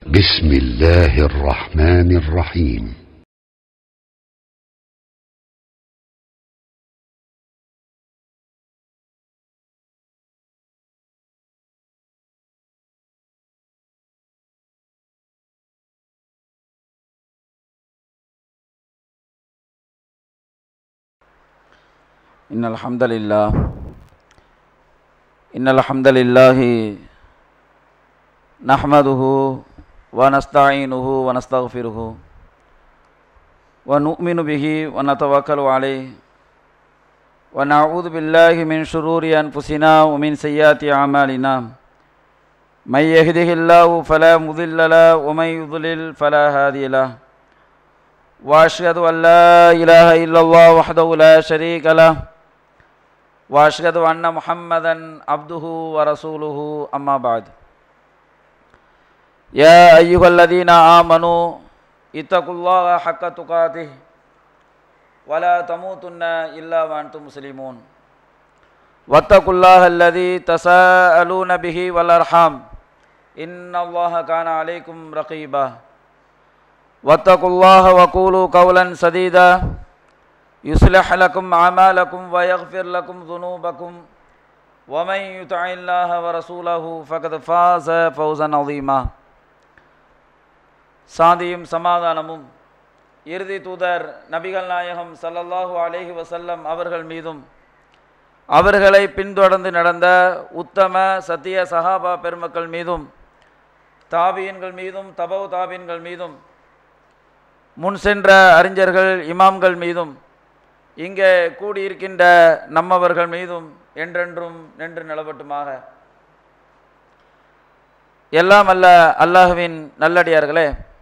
بسم الله الرحمن الرحيم إن الحمد لله إن الحمد لله نحمده ونستعينه ونستغفره ونؤمن به ونتوكل عليه ونعوذ بالله من شرور أنفسنا ومن سيئات أعمالنا من يهده الله فلا مضل له ومن يضلل فلا هادي له واشهد ان لا اله الا الله وحده لا شريك له واشهد ان محمدا عبده ورسوله اما بعد يا ايها الذين امنوا اتقوا الله حق تقاته ولا تموتن الا وانتم مسلمون واتقوا الله الذي تساءلون به والارحام ان الله كان عليكم رقيبا واتقوا الله وقولوا قولا سديدا يصلح لكم أعمالكم ويغفر لكم ذنوبكم ومن يطع الله ورسوله فقد فاز فوزا عظيما சாந்தியும் சமாதானமும் இறுதி தூதர் நபிகள் நாயகம் ஸல்லல்லாஹு அலைஹி வஸல்லம் அவர்கள் மீதும் அவர்களை பின்தொடர்ந்து நடந்த உத்தம சத்திய சஹாபா பெருமக்கள் மீதும் தாபியன்கள் மீதும் தபவு தாபியன்கள் மீதும் முன் சென்ற அறிஞர்கள் இமாம்கள் மீதும் இங்கே கூடியிருக்கின்ற நம்மவர்கள் மீதும் என்றென்றும் நின்று நிலவட்டுமாக எல்லாம் அல்ல அல்லாஹுவின் நல்லடியார்களே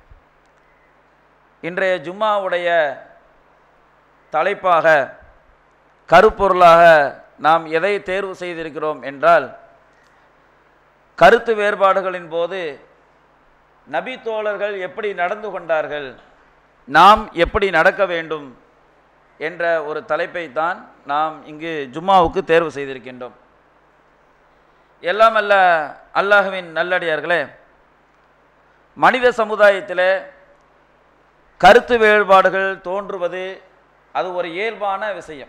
இன்றைய ஜும்மாவுடைய தலைப்பாக கருப்பொருளாக நாம் எதை தேர்வு செய்திருக்கிறோம் என்றால் கருத்து வேறுபாடுகளின் போது நபி தோழர்கள் எப்படி நடந்து கொண்டார்கள் நாம் எப்படி நடக்க வேண்டும் என்ற ஒரு தலைப்பை தான் நாம் இங்கு ஜும்மாவுக்கு தேர்வு செய்திருக்கின்றோம் எல்லாம் அல்ல அல்லாஹுவின் நல்லடியார்களே மனித சமுதாயத்தில் கருத்து வேறுபாடுகள் தோன்றுவது அது ஒரு இயல்பான விஷயம்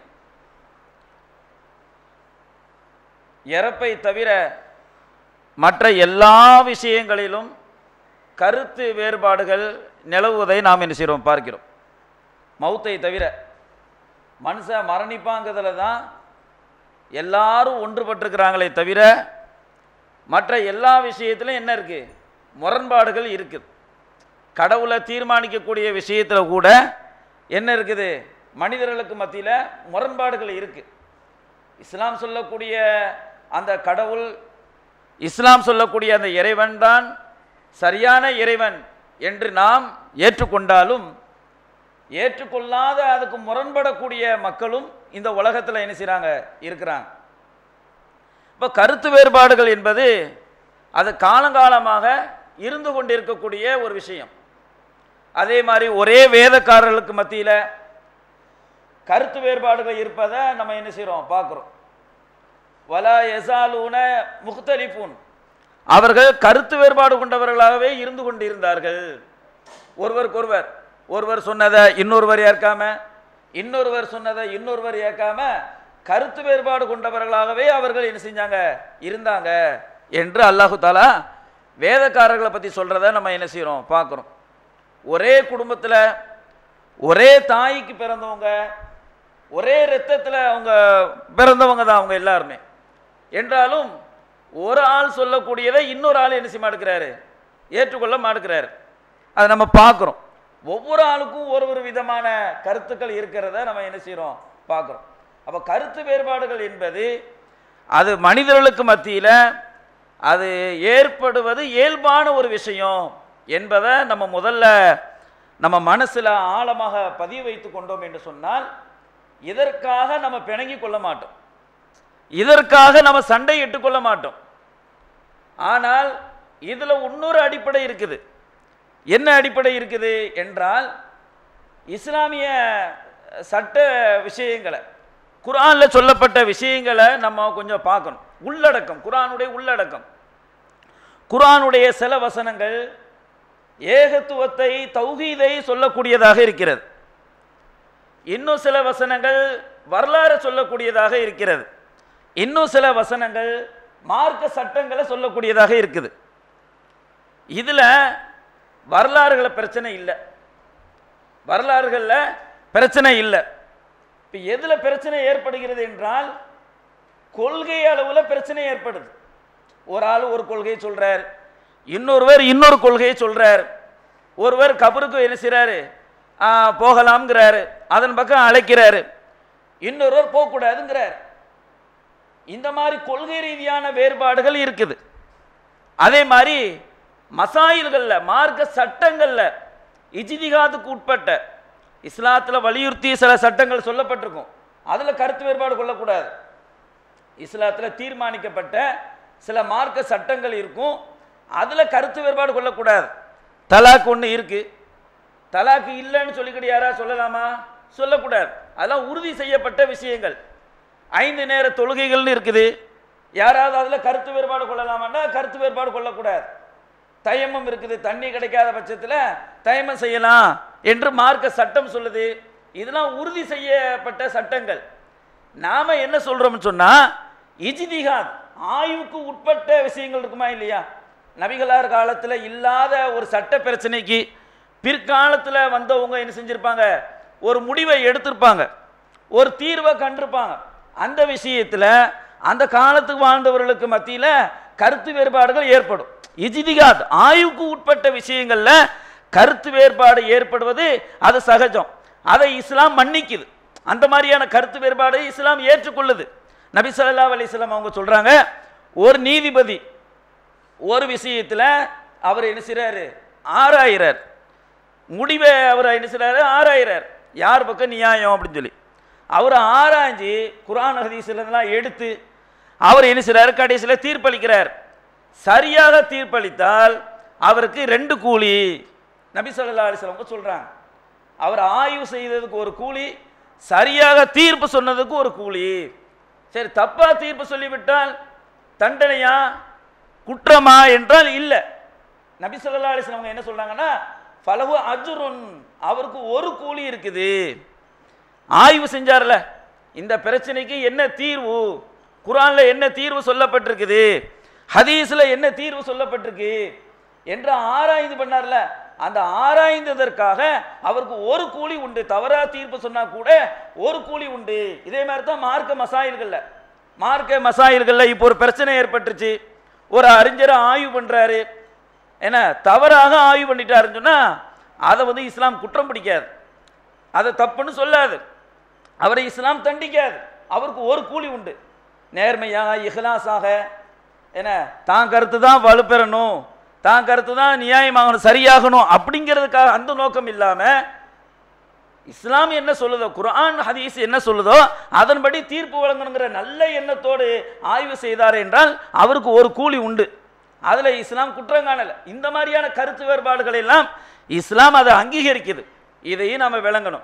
இறப்பை தவிர மற்ற எல்லா விஷயங்களிலும் கருத்து வேறுபாடுகள் நிலவுவதை நாம் என்ன செய்கிறோம் பார்க்கிறோம் மௌத்தை தவிர மனுஷன் மரணிப்பாங்கிறதுல தான் எல்லாரும் ஒன்றுபட்டிருக்கிறாங்களே தவிர மற்ற எல்லா விஷயத்திலும் என்ன இருக்குது முரண்பாடுகள் இருக்குது கடவுளை தீர்மானிக்கக்கூடிய விஷயத்தில் கூட என்ன இருக்குது மனிதர்களுக்கு மத்தியில் முரண்பாடுகள் இருக்குது இஸ்லாம் சொல்லக்கூடிய அந்த கடவுள் இஸ்லாம் சொல்லக்கூடிய அந்த இறைவன் தான் சரியான இறைவன் என்று நாம் ஏற்றுக்கொண்டாலும் ஏற்றுக்கொள்ளாத அதுக்கு முரண்படக்கூடிய மக்களும் இந்த உலகத்தில் என்ன செய்கிறாங்க இருக்கிறாங்க இப்போ கருத்து வேறுபாடுகள் என்பது அது காலங்காலமாக இருந்து கொண்டிருக்கக்கூடிய ஒரு விஷயம் அதே மாதிரி ஒரே வேதக்காரர்களுக்கு மத்தியில் கருத்து வேறுபாடுகள் இருப்பதை நம்ம என்ன செய்கிறோம் பார்க்குறோம் வலா எசாலூன முக்தலிஃபூன் அவர்கள் கருத்து வேறுபாடு கொண்டவர்களாகவே இருந்து கொண்டிருந்தார்கள் ஒருவருக்கொருவர் ஒருவர் சொன்னதை இன்னொருவர் ஏற்காம இன்னொருவர் சொன்னதை இன்னொருவர் ஏற்காம கருத்து வேறுபாடு கொண்டவர்களாகவே அவர்கள் என்ன செஞ்சாங்க இருந்தாங்க என்று அல்லாஹு தாலா வேதக்காரர்களை பற்றி சொல்கிறத நம்ம என்ன செய்கிறோம் பார்க்குறோம் ஒரே குடும்பத்தில் ஒரே தாய்க்கு பிறந்தவங்க ஒரே ரத்தத்தில் அவங்க பிறந்தவங்க தான் அவங்க எல்லாருமே என்றாலும் ஒரு ஆள் சொல்லக்கூடியதை இன்னொரு ஆள் என்ன செய்ய மாட்டேங்கிறாரு ஏற்றுக்கொள்ள மாட்டேங்கிறாரு அதை நம்ம பார்க்குறோம் ஒவ்வொரு ஆளுக்கும் ஒரு ஒரு விதமான கருத்துக்கள் இருக்கிறத நம்ம என்ன செய்கிறோம் பார்க்குறோம் அப்போ கருத்து வேறுபாடுகள் என்பது அது மனிதர்களுக்கு மத்தியில் அது ஏற்படுவது இயல்பான ஒரு விஷயம் என்பதை நம்ம முதல்ல நம்ம மனசில் ஆழமாக பதிவு வைத்து கொண்டோம் என்று சொன்னால் இதற்காக நம்ம பிணங்கி கொள்ள மாட்டோம் இதற்காக நம்ம சண்டையிட்டு கொள்ள மாட்டோம் ஆனால் இதில் இன்னொரு அடிப்படை இருக்குது என்ன அடிப்படை இருக்குது என்றால் இஸ்லாமிய சட்ட விஷயங்களை குர்ஆனில் சொல்லப்பட்ட விஷயங்களை நம்ம கொஞ்சம் பார்க்கணும் உள்ளடக்கம் குர்ஆனுடைய உள்ளடக்கம் குர்ஆனுடைய சில வசனங்கள் ஏகத்துவத்தை தௌஹீதை சொல்லக்கூடியதாக இருக்கிறது இன்னும் சில வசனங்கள் வரலாறு சொல்லக்கூடியதாக இருக்கிறது இன்னும் சில வசனங்கள் மார்க்க சட்டங்களை சொல்லக்கூடியதாக இருக்குது இதில் வரலாறுகளை பிரச்சனை இல்லை வரலாறுகளில் பிரச்சனை இல்லை இப்போ எதில் பிரச்சனை ஏற்படுகிறது என்றால் கொள்கை அளவில் பிரச்சனை ஏற்படுது ஒரு ஆள் ஒரு கொள்கையை சொல்கிறார் இன்னொருவர் இன்னொரு கொள்கையை சொல்கிறார் ஒருவர் கபருக்கு என்ன செய்கிறாரு போகலாம்ங்கிறாரு அதன் பக்கம் அழைக்கிறாரு இன்னொருவர் போகக்கூடாதுங்கிறார் இந்த மாதிரி கொள்கை ரீதியான வேறுபாடுகள் இருக்குது அதே மாதிரி மசாயில்களில் மார்க்க சட்டங்களில் இஜிதிகாதுக்கு உட்பட்ட இஸ்லாத்தில் வலியுறுத்திய சில சட்டங்கள் சொல்லப்பட்டிருக்கும் அதில் கருத்து வேறுபாடு கொள்ளக்கூடாது இஸ்லாத்தில் தீர்மானிக்கப்பட்ட சில மார்க்க சட்டங்கள் இருக்கும் அதில் கருத்து வேறுபாடு கொள்ளக்கூடாது தலாக் ஒன்று இருக்கு தலாக்கு இல்லைன்னு சொல்லிக்கிட்டு யாரா சொல்லலாமா சொல்லக்கூடாது அதெல்லாம் உறுதி செய்யப்பட்ட விஷயங்கள் ஐந்து நேர தொழுகைகள்னு இருக்குது யாராவது அதில் கருத்து வேறுபாடு கொள்ளலாமான்னா கருத்து வேறுபாடு கொள்ளக்கூடாது தயமம் இருக்குது தண்ணி கிடைக்காத பட்சத்தில் தயமம் செய்யலாம் என்று மார்க்க சட்டம் சொல்லுது இதெல்லாம் உறுதி செய்யப்பட்ட சட்டங்கள் நாம என்ன சொல்றோம்னு சொன்னா இஜிதிகாத் ஆய்வுக்கு உட்பட்ட விஷயங்கள் இருக்குமா இல்லையா நபிகளார் காலத்தில் இல்லாத ஒரு சட்ட பிரச்சனைக்கு பிற்காலத்தில் வந்தவங்க என்ன செஞ்சிருப்பாங்க ஒரு முடிவை எடுத்திருப்பாங்க ஒரு தீர்வை கண்டிருப்பாங்க அந்த விஷயத்தில் அந்த காலத்துக்கு வாழ்ந்தவர்களுக்கு மத்தியில் கருத்து வேறுபாடுகள் ஏற்படும் இஜிதிகாத் ஆய்வுக்கு உட்பட்ட விஷயங்கள்ல கருத்து வேறுபாடு ஏற்படுவது அது சகஜம் அதை இஸ்லாம் மன்னிக்குது அந்த மாதிரியான கருத்து வேறுபாடு இஸ்லாம் ஏற்றுக்கொள்ளுது நபி ஸல்லல்லாஹு அலைஹி வஸல்லம் அவங்க சொல்றாங்க ஒரு நீதிபதி ஒரு விஷயத்துல அவர் என்ன செய்றாரு ஆராயிறார் முடிவை அவர் என்ன செய்றாரு ஆராயிறார் யார் பக்கம் நியாயம் அப்படின்னு சொல்லி அவர் ஆராய்ஞ்சு குரான் ஹதீஸ்லாம் எடுத்து அவர் என்ன செய்றாரு கடைசியில் தீர்ப்பளிக்கிறார் சரியாக தீர்ப்பளித்தால் அவருக்கு ரெண்டு கூலி நபி ஸல்லல்லாஹு அலைஹி வஸல்லம் சொல்றாங்க அவர் ஆய்வு செய்ததுக்கு ஒரு கூலி சரியாக தீர்ப்பு சொன்னதுக்கு ஒரு கூலி சரி தப்பா தீர்ப்பு சொல்லிவிட்டால் தண்டனையா குற்றமா என்றால் இல்லை நபி ஸல்லல்லாஹு அலைஹி வஸல்லம் அவங்க என்ன சொல்றாங்கன்னா ஃபலஹு அஜ்ருன் அவருக்கு ஒரு கூலி இருக்குது ஆய்வு செஞ்சார்ல இந்த பிரச்சனைக்கு என்ன தீர்வு குரான்ல என்ன தீர்வு சொல்லப்பட்டிருக்குது ஹதீஸ்ல என்ன தீர்வு சொல்லப்பட்டிருக்கு என்று ஆராய்ந்து பண்ணார்ல அந்த ஆராய்ந்ததற்காக அவருக்கு ஒரு கூலி உண்டு தவறா தீர்ப்பு சொன்னா கூட ஒரு கூலி உண்டு இதே மாதிரி தான் மார்க்க மசாயில்கள்ல மார்க்க மசாயில்கள்ல இப்போ ஒரு பிரச்சனை ஏற்பட்டுருச்சு ஒரு அறிஞர் ஆய்வு பண்றாரு என்ன தவறாக ஆய்வு பண்ணிட்டாருன்னு சொன்னா அதை வந்து இஸ்லாம் குற்றம் பிடிக்காது அதை தப்புன்னு சொல்லாது அவரை இஸ்லாம் தண்டிக்காது அவருக்கு ஒரு கூலி உண்டு நேர்மையாக இஹ்லாஸாக என்ன தான் கருத்து தான் வலுப்பெறணும் தான் கருத்து தான் நியாயமாகணும் சரியாகணும் அப்படிங்கிறதுக்காக அந்த நோக்கம் இல்லாமல் இஸ்லாம் என்ன சொல்லுதோ குர்ஆன் ஹதீஸ் என்ன சொல்லுதோ அதன்படி தீர்ப்பு வழங்கணுங்கிற நல்ல எண்ணத்தோடு ஆய்வு செய்தார் என்றால் அவருக்கு ஒரு கூலி உண்டு அதில் இஸ்லாம் குற்றம் காணலை இந்த மாதிரியான கருத்து வேறுபாடுகள் எல்லாம் இஸ்லாம் அதை அங்கீகரிக்குது இதையும் நம்ம விளங்கணும்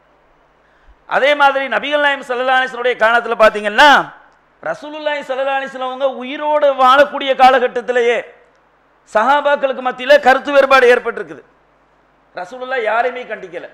அதே மாதிரி நபிகள் நாயம் சல்லா அலிஸ்வனுடைய காலத்தில் பார்த்தீங்கன்னா ரசூலுல்லாஹி சல்லா அலிஸ்லாம் அவங்க உயிரோடு வாழக்கூடிய காலகட்டத்திலேயே சஹாபாக்களுக்கு மத்தியில் கருத்து வேறுபாடு ஏற்பட்டிருக்குது ரசூலுல்லா யாரையுமே கண்டிக்கலை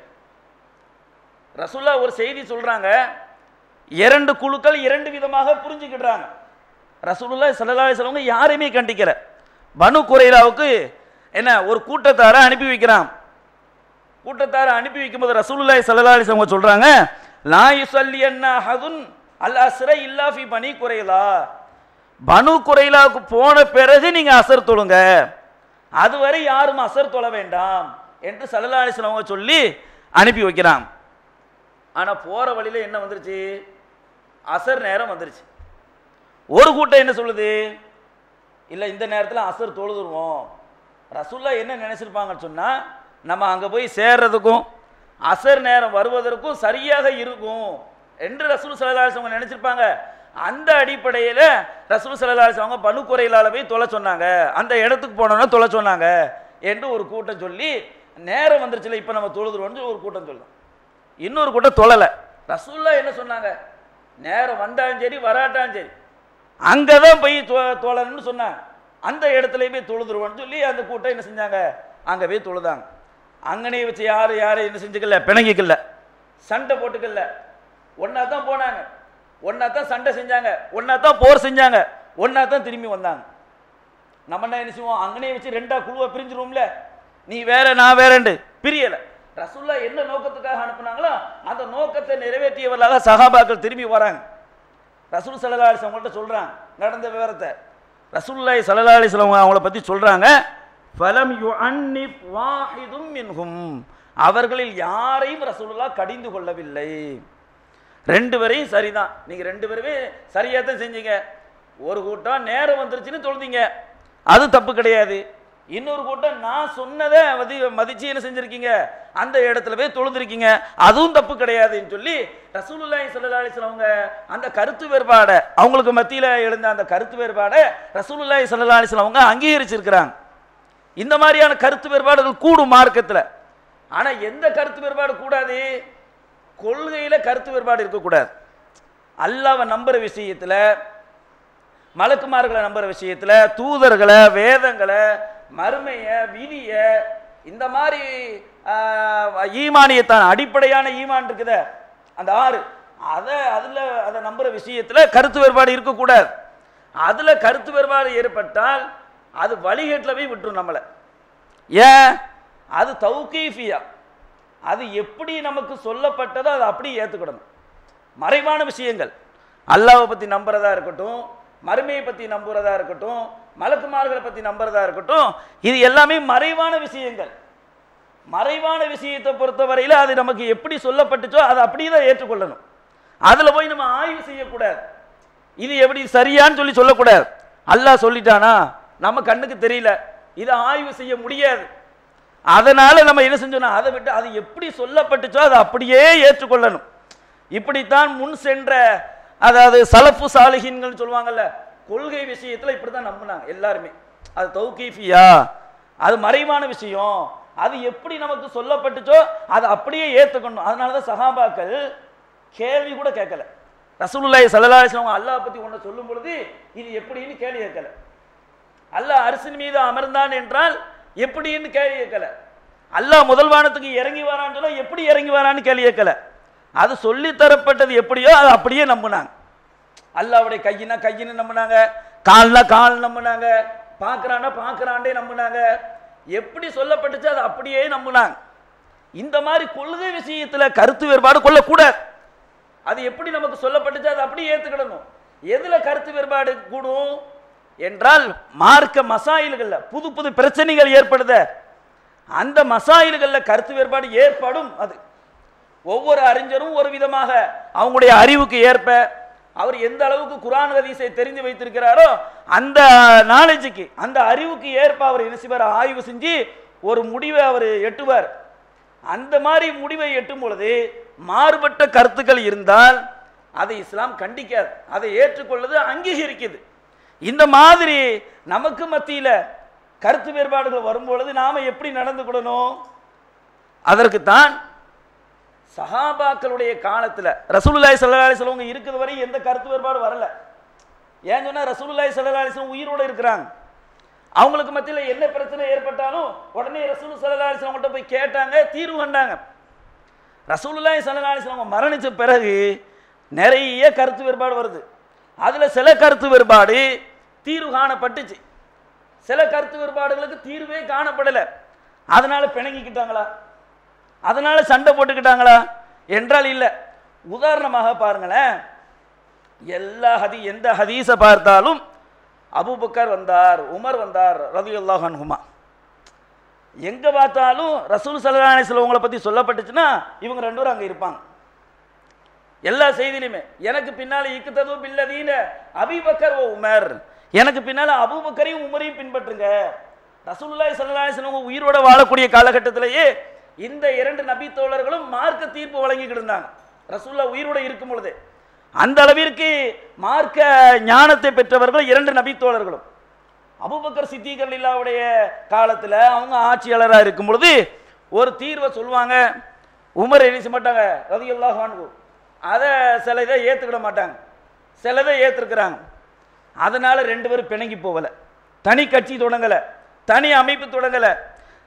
ரசூல்லா ஒரு செய்தி சொல்றாங்க இரண்டு குழுக்கள் இரண்டு விதமாக புரிஞ்சுக்கிடுறாங்க ரசூலுல்லா சல்லா அலிஸ்லவங்க யாரையுமே கண்டிக்கல பனு குரைலாவுக்கு என்ன ஒரு கூட்டத்தாரை அனுப்பி வைக்கிறான் கூட்டத்தாரை அனுப்பி வைக்கும்போது ரசூலுல்லாஹி ஸல்லல்லாஹு அலைஹி வஸல்லம் சொல்றாங்க லா யுஸல்லி அன்ன ஹதுன் அல் அஸ்ர இல்லா ஃபி பனி குரைலா பனு குரைலாவுக்கு போன பிறகு நீங்க அசர் தொழுங்க அதுவரை யாரும் அசர் தொழ வேண்டாம் என்று ஸல்லல்லாஹு அலைஹி வஸல்லம் அவங்க சொல்லி அனுப்பி வைக்கிறாங்க ஆனா போற வழியில என்ன வந்துருச்சு அசர் நேரம் வந்துருச்சு ஒரு கூட்டம் என்ன சொல்லுது இல்லை இந்த நேரத்தில் அசர் தொழுதுருவோம் ரசுல்லா என்ன நினைச்சிருப்பாங்கன்னு சொன்னால் நம்ம அங்கே போய் சேர்றதுக்கும் அசர் நேரம் வருவதற்கும் சரியாக இருக்கும் என்று ரசூல் சல்லாஸ் அவங்க நினைச்சிருப்பாங்க அந்த அடிப்படையில் ரசூல் சல்லாஸ் அவங்க பனு குறையிலால போய் தொலை சொன்னாங்க அந்த இடத்துக்கு போனோன்னா தொலை சொன்னாங்க என்று ஒரு கூட்டம் சொல்லி நேரம் வந்துருச்சுல இப்போ நம்ம தொழுதுருவோம்னு ஒரு கூட்டம் சொல்லும் இன்னொரு கூட்டம் தொழலை ரசூல்லா என்ன சொன்னாங்க நேரம் வந்தாலும் சரி வராட்டாலும் சரி அங்கே தான் போய் தொ- தொழணும்னு சொன்னாங்க அந்த இடத்துலயே போய் தொழுதுருவோம்னு சொல்லி அந்த கூட்டம் என்ன செஞ்சாங்க அங்கே போய் தொழுதாங்க அங்கனே வச்சு யார் யாரும் என்ன செஞ்சுக்கல பிணங்கிக்கல சண்டை போட்டுக்கல ஒன்றா தான் போனாங்க ஒன்றா தான் சண்டை செஞ்சாங்க ஒன்றா தான் போர் செஞ்சாங்க ஒன்றா தான் திரும்பி வந்தாங்க நம்ம என்ன என்ன செய்வோம் அங்கனே வச்சு ரெண்டா குழுவை பிரிஞ்சிருவோம்ல நீ வேற நான் வேறண்டு பிரியல ரசூல்லா என்ன நோக்கத்துக்காக அனுப்புனாங்களோ அந்த நோக்கத்தை நிறைவேற்றியவர்களாக சகாபாக்கள் திரும்பி வராங்க ரசூல் சல்லா அலிஸ்லாம் அவங்கள்ட்ட சொல்றாங்க நடந்த விவரத்தை ரசூல்லாய் சல்லா அலிஸ்லாம் அவங்கள பத்தி சொல்றாங்க ஃபலம் யு அன்னிப் வாஹிதும் மின்ஹும் அவர்களில் யாரையும் ரசூலுல்லா கடிந்து கொள்ளவில்லை ரெண்டு பேரையும் சரிதான் நீங்க ரெண்டு பேருமே சரியா தான் செஞ்சீங்க ஒரு கூட்டம் நேரம் வந்துருச்சுன்னு தொழுதீங்க அது தப்பு கிடையாது இன்னொரு கூட்டம் நான் சொன்னதை மதி மதிச்சு என்ன செஞ்சிருக்கீங்க அந்த இடத்துல போய் தொழுந்திருக்கீங்க அதுவும் தப்பு கிடையாதுன்னு சொல்லி ரசூலுல்லாஹி ஸல்லல்லாஹு அலைஹி வஸல்லம் அவங்க அந்த கருத்து வேறுபாடை அவங்களுக்கு மத்தியில் எழுந்த அந்த கருத்து வேறுபாடை ரசூலுல்லாஹி ஸல்லல்லாஹு அலைஹி வஸல்லம் அவங்க அங்கீகரிச்சிருக்கிறாங்க இந்த மாதிரியான கருத்து வேறுபாடுகள் கூடும் மார்க்கத்தில் ஆனா எந்த கருத்து வேறுபாடு கூடாது கொள்கையில கருத்து வேறுபாடு இருக்கக்கூடாது அல்லாவை நம்புற விஷயத்துல மலக்குமார்களை நம்புற விஷயத்துல தூதர்களை வேதங்களை மறுமைய விதிய இந்த மாதிரி ஆஹ், ஈமானியத்தான் அடிப்படையான ஈமான் இருக்குத அந்த ஆறு அதை அதுல அதை நம்புற விஷயத்துல கருத்து வேறுபாடு இருக்கக்கூடாது அதுல கருத்து வேறுபாடு ஏற்பட்டால் அது வழிகேட்டில் போய் விட்டுரும் நம்மளை ஏன் அது தௌகீஃபியா அது எப்படி நமக்கு சொல்லப்பட்டதோ அதை அப்படியே ஏற்றுக்கிடணும் மறைவான விஷயங்கள் அல்லாவை பற்றி நம்புறதா இருக்கட்டும் மறுமையை பற்றி நம்புறதா இருக்கட்டும் மலக்குமார்களை பற்றி நம்புறதா இருக்கட்டும் இது எல்லாமே மறைவான விஷயங்கள் மறைவான விஷயத்தை பொறுத்தவரையில் அது நமக்கு எப்படி சொல்லப்பட்டுச்சோ அதை அப்படியே தான் ஏற்றுக்கொள்ளணும் அதில் போய் நம்ம ஆய்வு செய்யக்கூடாது இது எப்படி சரியான்னு சொல்லி சொல்லக்கூடாது அல்லாஹ் சொல்லிட்டானா நம்ம கண்ணுக்கு தெரியல இதை ஆய்வு செய்ய முடியாது அதனால நம்ம என்ன செஞ்சோம்னா அதை விட்டு அது எப்படி சொல்லப்பட்டுச்சோ அதை அப்படியே ஏற்றுக்கொள்ளணும் இப்படித்தான் முன் சென்ற அதாவது சலப்பு சாலிகின்கள் சொல்லுவாங்கல்ல கொள்கை விஷயத்துல இப்படித்தான் நம்பினாங்க எல்லாருமே அது தௌகீஃபியா அது மறைவான விஷயம் அது எப்படி நமக்கு சொல்லப்பட்டுச்சோ அதை அப்படியே ஏற்றுக்கணும் அதனால தான் சஹாபாக்கள் கேள்வி கூட கேட்கல ரசூலுல்லாஹி ஸல்லல்லாஹு அலைஹி வஸல்லம் அல்லாஹ் பத்தி ஒன்று சொல்லும் பொழுது இது எப்படின்னு கேள்வி கேட்கல அல்லாஹ் அரசின் மீது அமர்ந்தான் என்றால் எப்படின்னு கேள்வி கேட்கல அல்லாஹ் முதல் வானத்துக்கு இறங்கி வரான்னு சொன்னா எப்படி இறங்கி வரான்னு கேள்வி கேட்கல அது சொல்லி தரப்பட்டது எப்படியோ அது அப்படியே நம்பினாங்க அல்லாவுடைய கையினா கையின்னு நம்பினாங்க கால்னா கால் நம்பினாங்க பார்க்கறான்னா பார்க்கறாண்டே நம்பினாங்க எப்படி சொல்லப்பட்டுச்சு அது அப்படியே நம்பினாங்க இந்த மாதிரி கொள்கை விஷயத்துல கருத்து வேறுபாடு கொள்ளக்கூடாது அது எப்படி நமக்கு சொல்லப்பட்டுச்சு அது அப்படியே ஏத்துக்கிடணும் எதுல கருத்து வேறுபாடு கூடும் என்றால் மார்க்க மசாயில்கள்ல புது புது பிரச்சனைகள் ஏற்படுத அந்த மசாயில்கள்ல கருத்து வேறுபாடு ஏற்படும் அது ஒவ்வொரு அறிஞரும் ஒரு விதமாக அவங்களுடைய அறிவுக்கு ஏற்ப அவர் எந்த அளவுக்கு குரான் ஹதீஸை தெரிந்து வைத்திருக்கிறாரோ அந்த நாலேஜுக்கு அந்த அறிவுக்கு ஏற்ப அவர் என்ன செய்வார் ஆய்வு செஞ்சு ஒரு முடிவை அவர் எட்டுவார் அந்த மாதிரி முடிவை எட்டும் பொழுது மாறுபட்ட கருத்துக்கள் இருந்தால் அதை இஸ்லாம் கண்டிக்காது அதை ஏற்றுக்கொள்வது அங்கீகரிக்குது இந்த மாதிரி நமக்கு மத்தியில கருத்து வேறுபாடுகள் வரும்பொழுது நாம எப்படி நடந்துக்கிடணும் அதற்குத்தான் சஹாபாக்களுடைய காலத்துல ரசூலுல்லாஹி ஸல்லல்லாஹு அலைஹி வஸல்லம் இருக்கிற வரை எந்த கருத்து வேறுபாடு வரல ஏன் சொன்னா ரசூலுல்லாஹி ஸல்லல்லாஹு அலைஹி வஸல்லம் உயிரோட இருக்கிறாங்க அவங்களுக்கு மத்தியில என்ன பிரச்சனை ஏற்பட்டாலும் உடனே ரசூல் ஸல்லல்லாஹு அலைஹி வஸல்லம் போய் கேட்டாங்க தீர்வு கண்டாங்க ரசூலுல்லாஹி ஸல்லல்லாஹு அலைஹி வஸல்லம் மரணிச்ச பிறகு நிறைய கருத்து வேறுபாடு வருது அதுல சில கருத்து வேறுபாடு தீர்வு காணப்பட்டுச்சு சில கருத்து வேறுபாடுகளுக்கு தீர்வே காணப்படல அதனால பிணங்கிக்கிட்டாங்களா அதனால சண்டை போட்டுக்கிட்டாங்களா என்றால் இல்லை உதாரணமாக பாருங்களேன் எல்லா ஹதி எந்த ஹதீஸை பார்த்தாலும் அபூபக்கர் வந்தார் உமர் வந்தார் ரதியுல்லாஹ் அன்ஹுமா எங்க பார்த்தாலும் ரசூல் சல்லல்லாஹு அலைஹி வஸல்லம் உங்களை பத்தி சொல்லப்பட்டுச்சுன்னா இவங்க ரெண்டு பேரும் அங்க இருப்பாங்க எல்லா செய்தியிலுமே எனக்கு பின்னால இக்குத்தது பில்லதீன அபிபக்கர் ஓ உமர் எனக்கு பின்னால அபூபக்கரையும் உமரையும் பின்பற்றுங்க ரசூலுல்லாஹி ஸல்லல்லாஹு அலைஹி வஸல்லம் உயிரோட வாழக்கூடிய காலகட்டத்திலேயே இந்த இரண்டு நபி தோழர்களும் மார்க்க தீர்ப்பு வழங்கிக்கிட்டு இருந்தாங்க ரசூல்லா உயிரோட இருக்கும் பொழுது அந்த அளவிற்கு மார்க்க ஞானத்தை பெற்றவர்கள் இரண்டு நபி தோழர்களும் அபூபக்கர் சித்திகர் இல்லாவுடைய காலத்தில் அவங்க ஆட்சியாளராக இருக்கும் பொழுது ஒரு தீர்வை சொல்லுவாங்க உமர் என்ன செய்ய மாட்டாங்க ரதியுல்லாஹ் வான்கு அதை சில இதை ஏற்றுக்கிட மாட்டாங்க சில இதை ஏற்றுக்கிறாங்க அதனால ரெண்டு பேரும் பிணங்கி போகலை தனி கட்சி தொடங்கலை தனி அமைப்பு தொடங்கலை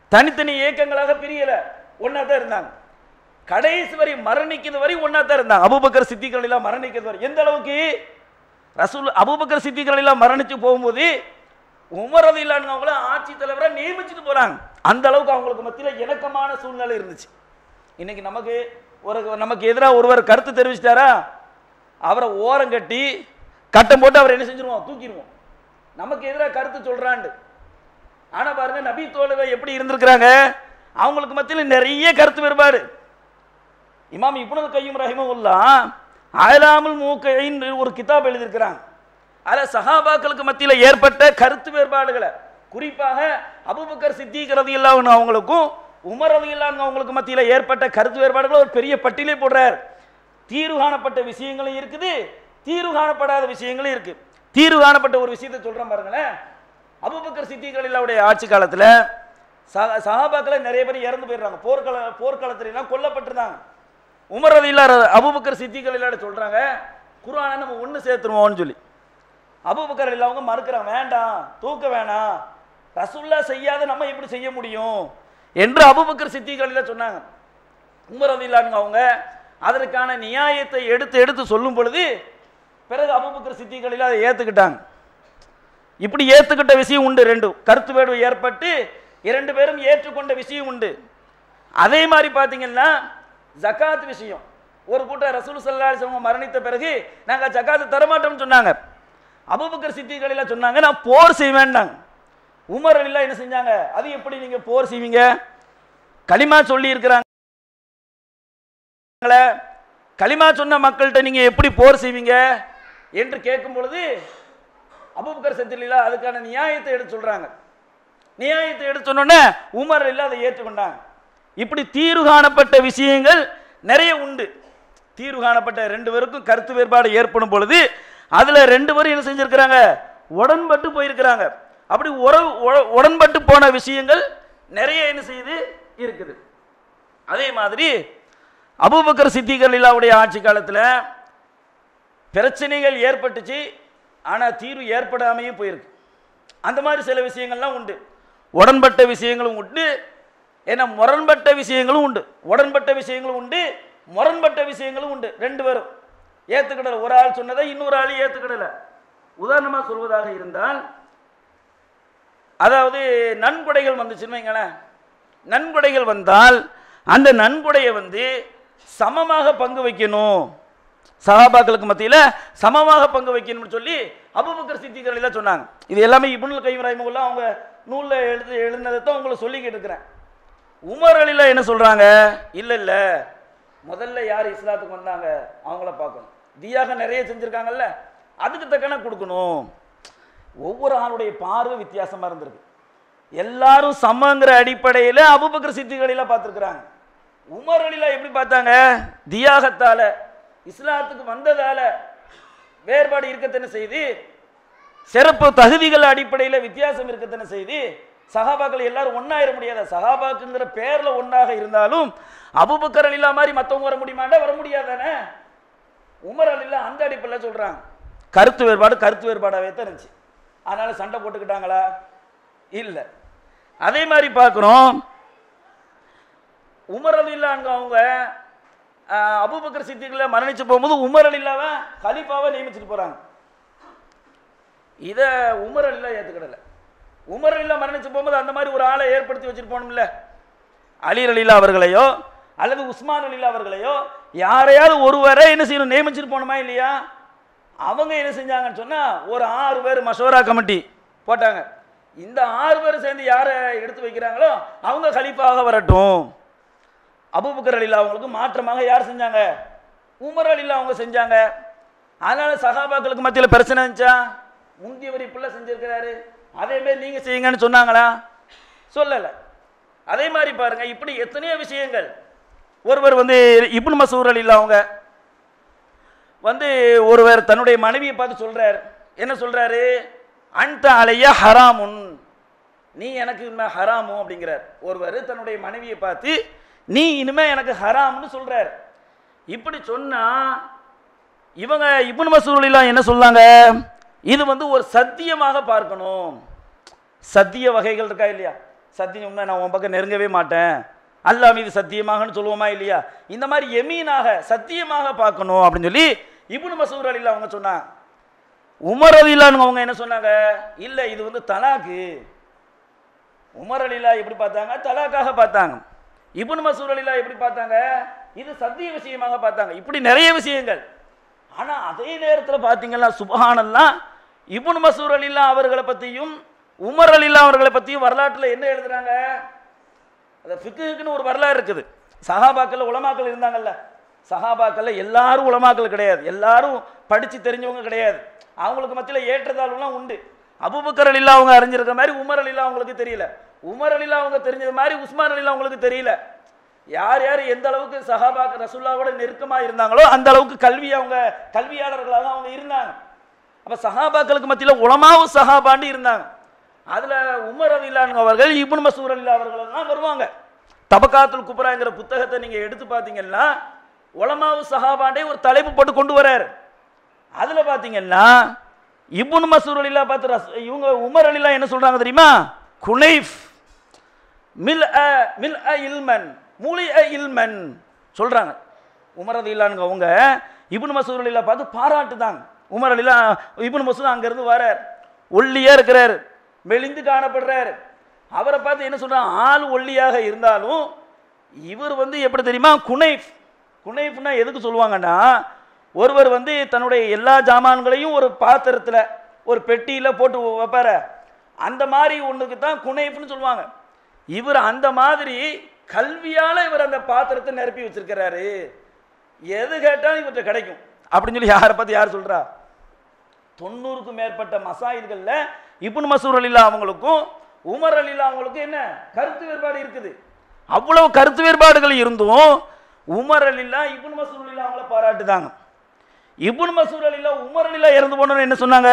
தனித்தனி இயக்கங்களாக பிரியல ஒன்னா தான் இருந்தாங்க கடைசி வரை மரணிக்கிறது வரை ஒன்னா தான் இருந்தாங்க அபூபக்கர் சித்திகள் எல்லாம் மரணிக்கிறது வரை எந்த அளவுக்கு ரசூல் அபூபக்கர் சித்திகள் எல்லாம் மரணிச்சு போகும்போது உமர் ரதி அவங்கள ஆட்சி தலைவரை நியமிச்சுட்டு போறாங்க அந்த அளவுக்கு அவங்களுக்கு மத்தியில் இணக்கமான சூழ்நிலை இருந்துச்சு இன்னைக்கு நமக்கு ஒரு நமக்கு எதிராக ஒருவர் கருத்து தெரிவிச்சிட்டாரா அவரை ஓரம் கட்டி கட்டம் போட்டு அவர் என்ன செஞ்சிருவோம் தூக்கிடுவோம் நமக்கு எதிராக கருத்து சொல்றாண்டு ஆனா பாருங்க நபி தோழர்கள் எப்படி இருந்திருக்கிறாங்க அவங்களுக்கு மத்தியில் நிறைய கருத்து வேறுபாடு இமாம் இப்னுல் கையும் ரஹிமவுல்லா அயலாமுல் மூக்கைன்னு ஒரு கிதாப் எழுதியிருக்கிறாங்க அதில் சஹாபாக்களுக்கு மத்தியில் ஏற்பட்ட கருத்து வேறுபாடுகளை குறிப்பாக அபூபக்கர் சித்திக் ரதியில்லான்னு அவங்களுக்கும் உமர் ரதியில்லான்னு அவங்களுக்கு மத்தியில் ஏற்பட்ட கருத்து வேறுபாடுகளை ஒரு பெரிய பட்டியலே போடுறார் தீர்வு காணப்பட்ட விஷயங்களும் இருக்குது தீர்வு காணப்படாத விஷயங்களும் இருக்கு தீர்வு காணப்பட்ட ஒரு விஷயத்தை சொல்றேன் பாருங்களேன் அபூபக்கர் சித்திகளில்லாவுடைய ஆட்சி காலத்தில் சஹா சஹாபாக்களை நிறைய பேர் இறந்து போயிடுறாங்க போர்க்கள போர்க்களத்துலாம் கொல்லப்பட்டிருந்தாங்க உமர் ரதில்லா அபூபக்கர் சித்திகளில்லாட சொல்றாங்க குர்ஆனை நம்ம ஒன்று சேர்த்துருவோம்னு சொல்லி அபூபக்கர் இல்லை அவங்க மறுக்கிறாங்க வேண்டாம் தூக்க வேணாம் ரசுல்லா செய்யாத நம்ம எப்படி செய்ய முடியும் என்று அபூபக்கர் சித்திகளில் சொன்னாங்க உமர் ரதில்லாங்க அவங்க அதற்கான நியாயத்தை எடுத்து எடுத்து சொல்லும் பொழுது பிறகு அபூபக்கர் சித்திகளில் அதை ஏற்றுக்கிட்டாங்க இப்படி ஏற்றுக்கிட்ட விஷயம் உண்டு ரெண்டு கருத்து வேடு ஏற்பட்டு இரண்டு பேரும் ஏற்றுக்கொண்ட விஷயம் உண்டு அதே மாதிரி பார்த்தீங்கன்னா ஜகாத் விஷயம் ஒரு கூட்டம் ரசூல் சல்லா அலிஸ்லாம் மரணித்த பிறகு நாங்கள் ஜகாத்து தரமாட்டோம்னு சொன்னாங்க அபூபக்கர் சித்திகளில் சொன்னாங்க நான் போர் செய்வேன்னாங்க உமர் அலிலா என்ன செஞ்சாங்க அது எப்படி நீங்க போர் செய்வீங்க களிமா சொல்லி இருக்கிறாங்க களிமா சொன்ன மக்கள்கிட்ட நீங்க எப்படி போர் செய்வீங்க என்று கேட்கும் பொழுது அபூபக்கர் சித்திலா அதுக்கான நியாயத்தை எடுத்து சொல்றாங்க நியாயத்தை எடுத்து சொன்னோன்னே உமர் இல்லை அதை ஏற்றுக்கொண்டாங்க இப்படி தீர்வு காணப்பட்ட விஷயங்கள் நிறைய உண்டு தீர்வு காணப்பட்ட ரெண்டு பேருக்கும் கருத்து வேறுபாடு ஏற்படும் பொழுது அதுல ரெண்டு பேரும் என்ன செஞ்சிருக்கிறாங்க உடன்பட்டு போயிருக்கிறாங்க அப்படி உறவு உட- உடன்பட்டு போன விஷயங்கள் நிறைய என்ன செய்யுது இருக்குது அதே மாதிரி அபூபக்கர் சித்திகர் இல்லாவுடைய ஆட்சி காலத்தில் பிரச்சனைகள் ஏற்பட்டுச்சு ஆனால் தீர்வு ஏற்படாமையே போயிருக்கு அந்த மாதிரி சில விஷயங்கள்லாம் உண்டு உடன்பட்ட விஷயங்களும் உண்டு ஏன்னா முரண்பட்ட விஷயங்களும் உண்டு உடன்பட்ட விஷயங்களும் உண்டு முரண்பட்ட விஷயங்களும் உண்டு ரெண்டு பேரும் ஏற்றுக்கிடல ஒரு ஆள் சொன்னதை இன்னொரு ஆள் ஏற்றுக்கிடல உதாரணமாக சொல்வதாக இருந்தால் அதாவது நன்கொடைகள் வந்துச்சுன்னு வைங்களேன் நன்கொடைகள் வந்தால் அந்த நன்கொடையை வந்து சமமாக பங்கு வைக்கணும் சஹாபாக்களுக்கு மத்தியில் சமமாக பங்கு வைக்கணும்னு சொல்லி அபுபக்கர் சித்திகள் சொன்னாங்க இது எல்லாமே இப்னுல் கைம் ரஹிமகுல்லா அவங்க நூலில் எழுதி எழுதினதை தான் உங்களுக்கு சொல்லிக்கிட்டு இருக்கிறேன் உமர் அலில என்ன சொல்றாங்க இல்ல இல்ல முதல்ல யார் இஸ்லாத்துக்கு வந்தாங்க அவங்கள பார்க்கணும் தியாக நிறைய செஞ்சிருக்காங்கல்ல அதுக்கு தக்கன கொடுக்கணும் ஒவ்வொரு ஆளுடைய பார்வை வித்தியாசமா இருந்திருக்கு எல்லாரும் சமங்கிற அடிப்படையில் அபுபக்கர் சித்திகளில பார்த்துருக்குறாங்க உமர் அலிலா எப்படி பார்த்தாங்க தியாகத்தால இஸ்லாத்துக்கு வந்ததால வேறுபாடு இருக்கத்தனை செய்து சிறப்பு தகுதிகள் அடிப்படையில் வித்தியாசம் இருக்கத்தனை செய்து சஹாபாக்கள் எல்லாரும் ஒன்னாயிர முடியாத சஹாபாக்குங்கிற பேர்ல ஒன்னாக இருந்தாலும் அபுபக்கர் அலிலா மாதிரி மற்றவங்க வர முடியுமாண்டா வர முடியாதானே உமர் அலிலா அந்த அடிப்படையில் சொல்றாங்க கருத்து வேறுபாடு கருத்து வேறுபாடாகவே தான் இருந்துச்சு அதனால சண்டை போட்டுக்கிட்டாங்களா இல்லை அதே மாதிரி பார்க்குறோம் உமர் அலில்லாங்க அவங்க ஆஹ், அபூபக்கர் சித்திகளை மரணிச்சு போகும்போது உமர் அலில்லாவை கலிஃபாவை நியமிச்சுட்டு போறாங்க இதை உமர் அலிலா ஏற்றுக்கிடல உமர் அலிலா மரணிச்சு போகும்போது அந்த மாதிரி ஒரு ஆளை ஏற்படுத்தி வச்சுட்டு போகணும்ல அலி அலிலா அவர்களையோ அல்லது உஸ்மான் அலிலா அவர்களையோ யாரையாவது ஒருவரை என்ன செய்யணும் நியமிச்சுட்டு போகணுமா இல்லையா அவங்க என்ன செஞ்சாங்கன்னு சொன்னா ஒரு ஆறு பேர் மஷோரா கமிட்டி போட்டாங்க இந்த ஆறு பேர் சேர்ந்து யாரை எடுத்து வைக்கிறாங்களோ அவங்க கலிஃபாக வரட்டும் அபூபக்கர் அலிலா அவங்களுக்கு மாற்றமாக யார் செஞ்சாங்க உமர் அலிலா அவங்க செஞ்சாங்க அதனால சகாபாக்களுக்கு மத்தியில் பிரச்சனை இருந்துச்சா முந்தியவர் இப்படிலாம் செஞ்சிருக்கிறாரு அதே மாதிரி நீங்க செய்யுங்கன்னு சொன்னாங்களா சொல்லலை அதே மாதிரி பாருங்க இப்படி எத்தனையோ விஷயங்கள் ஒருவர் வந்து இப்னு மசூர் அலிலா அவங்க வந்து ஒருவர் தன்னுடைய மனைவியை பார்த்து சொல்றார் என்ன சொல்றாரு அன்த அலைய ஹராமுன் நீ எனக்கு இனிமே ஹராமு அப்படிங்கிறார் ஒருவர் தன்னுடைய மனைவியை பார்த்து நீ இனிமே எனக்கு ஹராம்னு சொல்றார் இப்படி சொன்னா இவங்க இப்னு மசூலிலாம் என்ன சொன்னாங்க இது வந்து ஒரு சத்தியமாக பார்க்கணும் சத்திய வகைகள் இருக்கா இல்லையா சத்தியம் உண்மை நான் உன் பக்கம் நெருங்கவே மாட்டேன் அல்லாஹ் மீது சத்தியமாகன்னு சொல்லுவோமா இல்லையா இந்த மாதிரி எமீனாக சத்தியமாக பார்க்கணும் அப்படின்னு சொல்லி இப்னு மசூர் அலில அவங்க சொன்னாங்க உமர் அலிலான்னு அவங்க என்ன சொன்னாங்க இல்லை இது வந்து தலாக்கு உமர் அலிலா எப்படி பார்த்தாங்க தலாக்காக பார்த்தாங்க இப்னு மசூர் அலிலா எப்படி பார்த்தாங்க இது சத்திய விஷயமாக பார்த்தாங்க இப்படி நிறைய விஷயங்கள் ஆனா அதே நேரத்தில் பார்த்தீங்கன்னா சுபஹானல்லாம் இப்னு மசூர் அலிலா அவர்களை பற்றியும் உமர் அலிலா அவர்களை பற்றியும் வரலாற்றில் என்ன எழுதுறாங்க அந்த ஃபிக்குன்னு ஒரு வரலாறு இருக்குது சஹாபாக்கள் உலமாக்கள் இருந்தாங்கல்ல சஹாபாக்கள்ல எல்லாரும் உலமாக்கள் கிடையாது எல்லாரும் படிச்சு தெரிஞ்சவங்க கிடையாது அவங்களுக்கு மத்தியில் ஏற்றத்தாழ்வுலாம் உண்டு அபுபக்கர் அலிலா அவங்க அறிஞ்சிருக்க மாதிரி உமர் அலிலா அவங்களுக்கு தெரியல உமர் அலிலா அவங்க தெரிஞ்சது மாதிரி உஸ்மான் அலிலா அவங்களுக்கு தெரியல யார் யார் எந்த அளவுக்கு சஹாபாக்க ரசுல்லாவோட நெருக்கமா இருந்தாங்களோ அந்த அளவுக்கு கல்வி அவங்க கல்வியாளர்களாக அவங்க இருந்தாங்க அப்ப சஹாபாக்களுக்கு மத்தியில் உலமாவு சஹாபாண்டு இருந்தாங்க அதுல உமர் அலிலான் அவர்கள் இப்னு மசூர் அலிலா அவர்கள் எல்லாம் வருவாங்க தபக்காத்துல் குப்ராங்கிற புத்தகத்தை நீங்க எடுத்து பார்த்தீங்கன்னா உலமாவு சஹாபாண்டே ஒரு தலைப்பு போட்டு கொண்டு வராரு அதுல பார்த்தீங்கன்னா இப்னு மசூர் அலிலா பார்த்து ரஸ்- இவங்க உமர் அலிலா என்ன சொல்றாங்க தெரியுமா குனைஃப் மில் அ மில் அ இல்மன் மூலி அ இல்மன் சொல்றாங்க உமர் அலிலானுங்க அவங்க இப்னு மசூர் அலிலா பார்த்து பாராட்டுதாங்க உமர் அலிலா இப்னு மசூத் அங்கேருந்து வரார் ஒல்லியா இருக்கிறார் மெலிந்து காணப்படுறார் அவரை பார்த்து என்ன சொல்றாங்க ஆள் ஒல்லியாக இருந்தாலும் இவர் வந்து எப்படி தெரியுமா குனைஃப் குனைஃப்னா எதுக்கு சொல்லுவாங்கன்னா ஒருவர் வந்து தன்னுடைய எல்லா ஜாமான்களையும் ஒரு பாத்திரத்தில் ஒரு பெட்டியில் போட்டு வைப்பார அந்த மாதிரி ஒன்றுக்கு தான் குனைஃப்னு சொல்லுவாங்க இவர் அந்த மாதிரி கல்வியால் இவர் அந்த பாத்திரத்தை நிரப்பி வச்சிருக்கிறாரு எது கேட்டாலும் இவர்கிட்ட கிடைக்கும் அப்படின்னு சொல்லி யாரை பார்த்து யார் சொல்றா தொண்ணூறுக்கும் மேற்பட்ட மசாயில்களில் இப்னு மசூர் அலிலா அவங்களுக்கும் உமர் அலிலா அவங்களுக்கும் என்ன கருத்து வேறுபாடு இருக்குது அவ்வளவு கருத்து வேறுபாடுகள் இருந்தும் உமர் அலிலா இப்னு மசூர் அலிலா அவங்கள பாராட்டுதாங்க இப்னு மசூர் அலிலா உமர் அலிலா இறந்து போனோன்னு என்ன சொன்னாங்க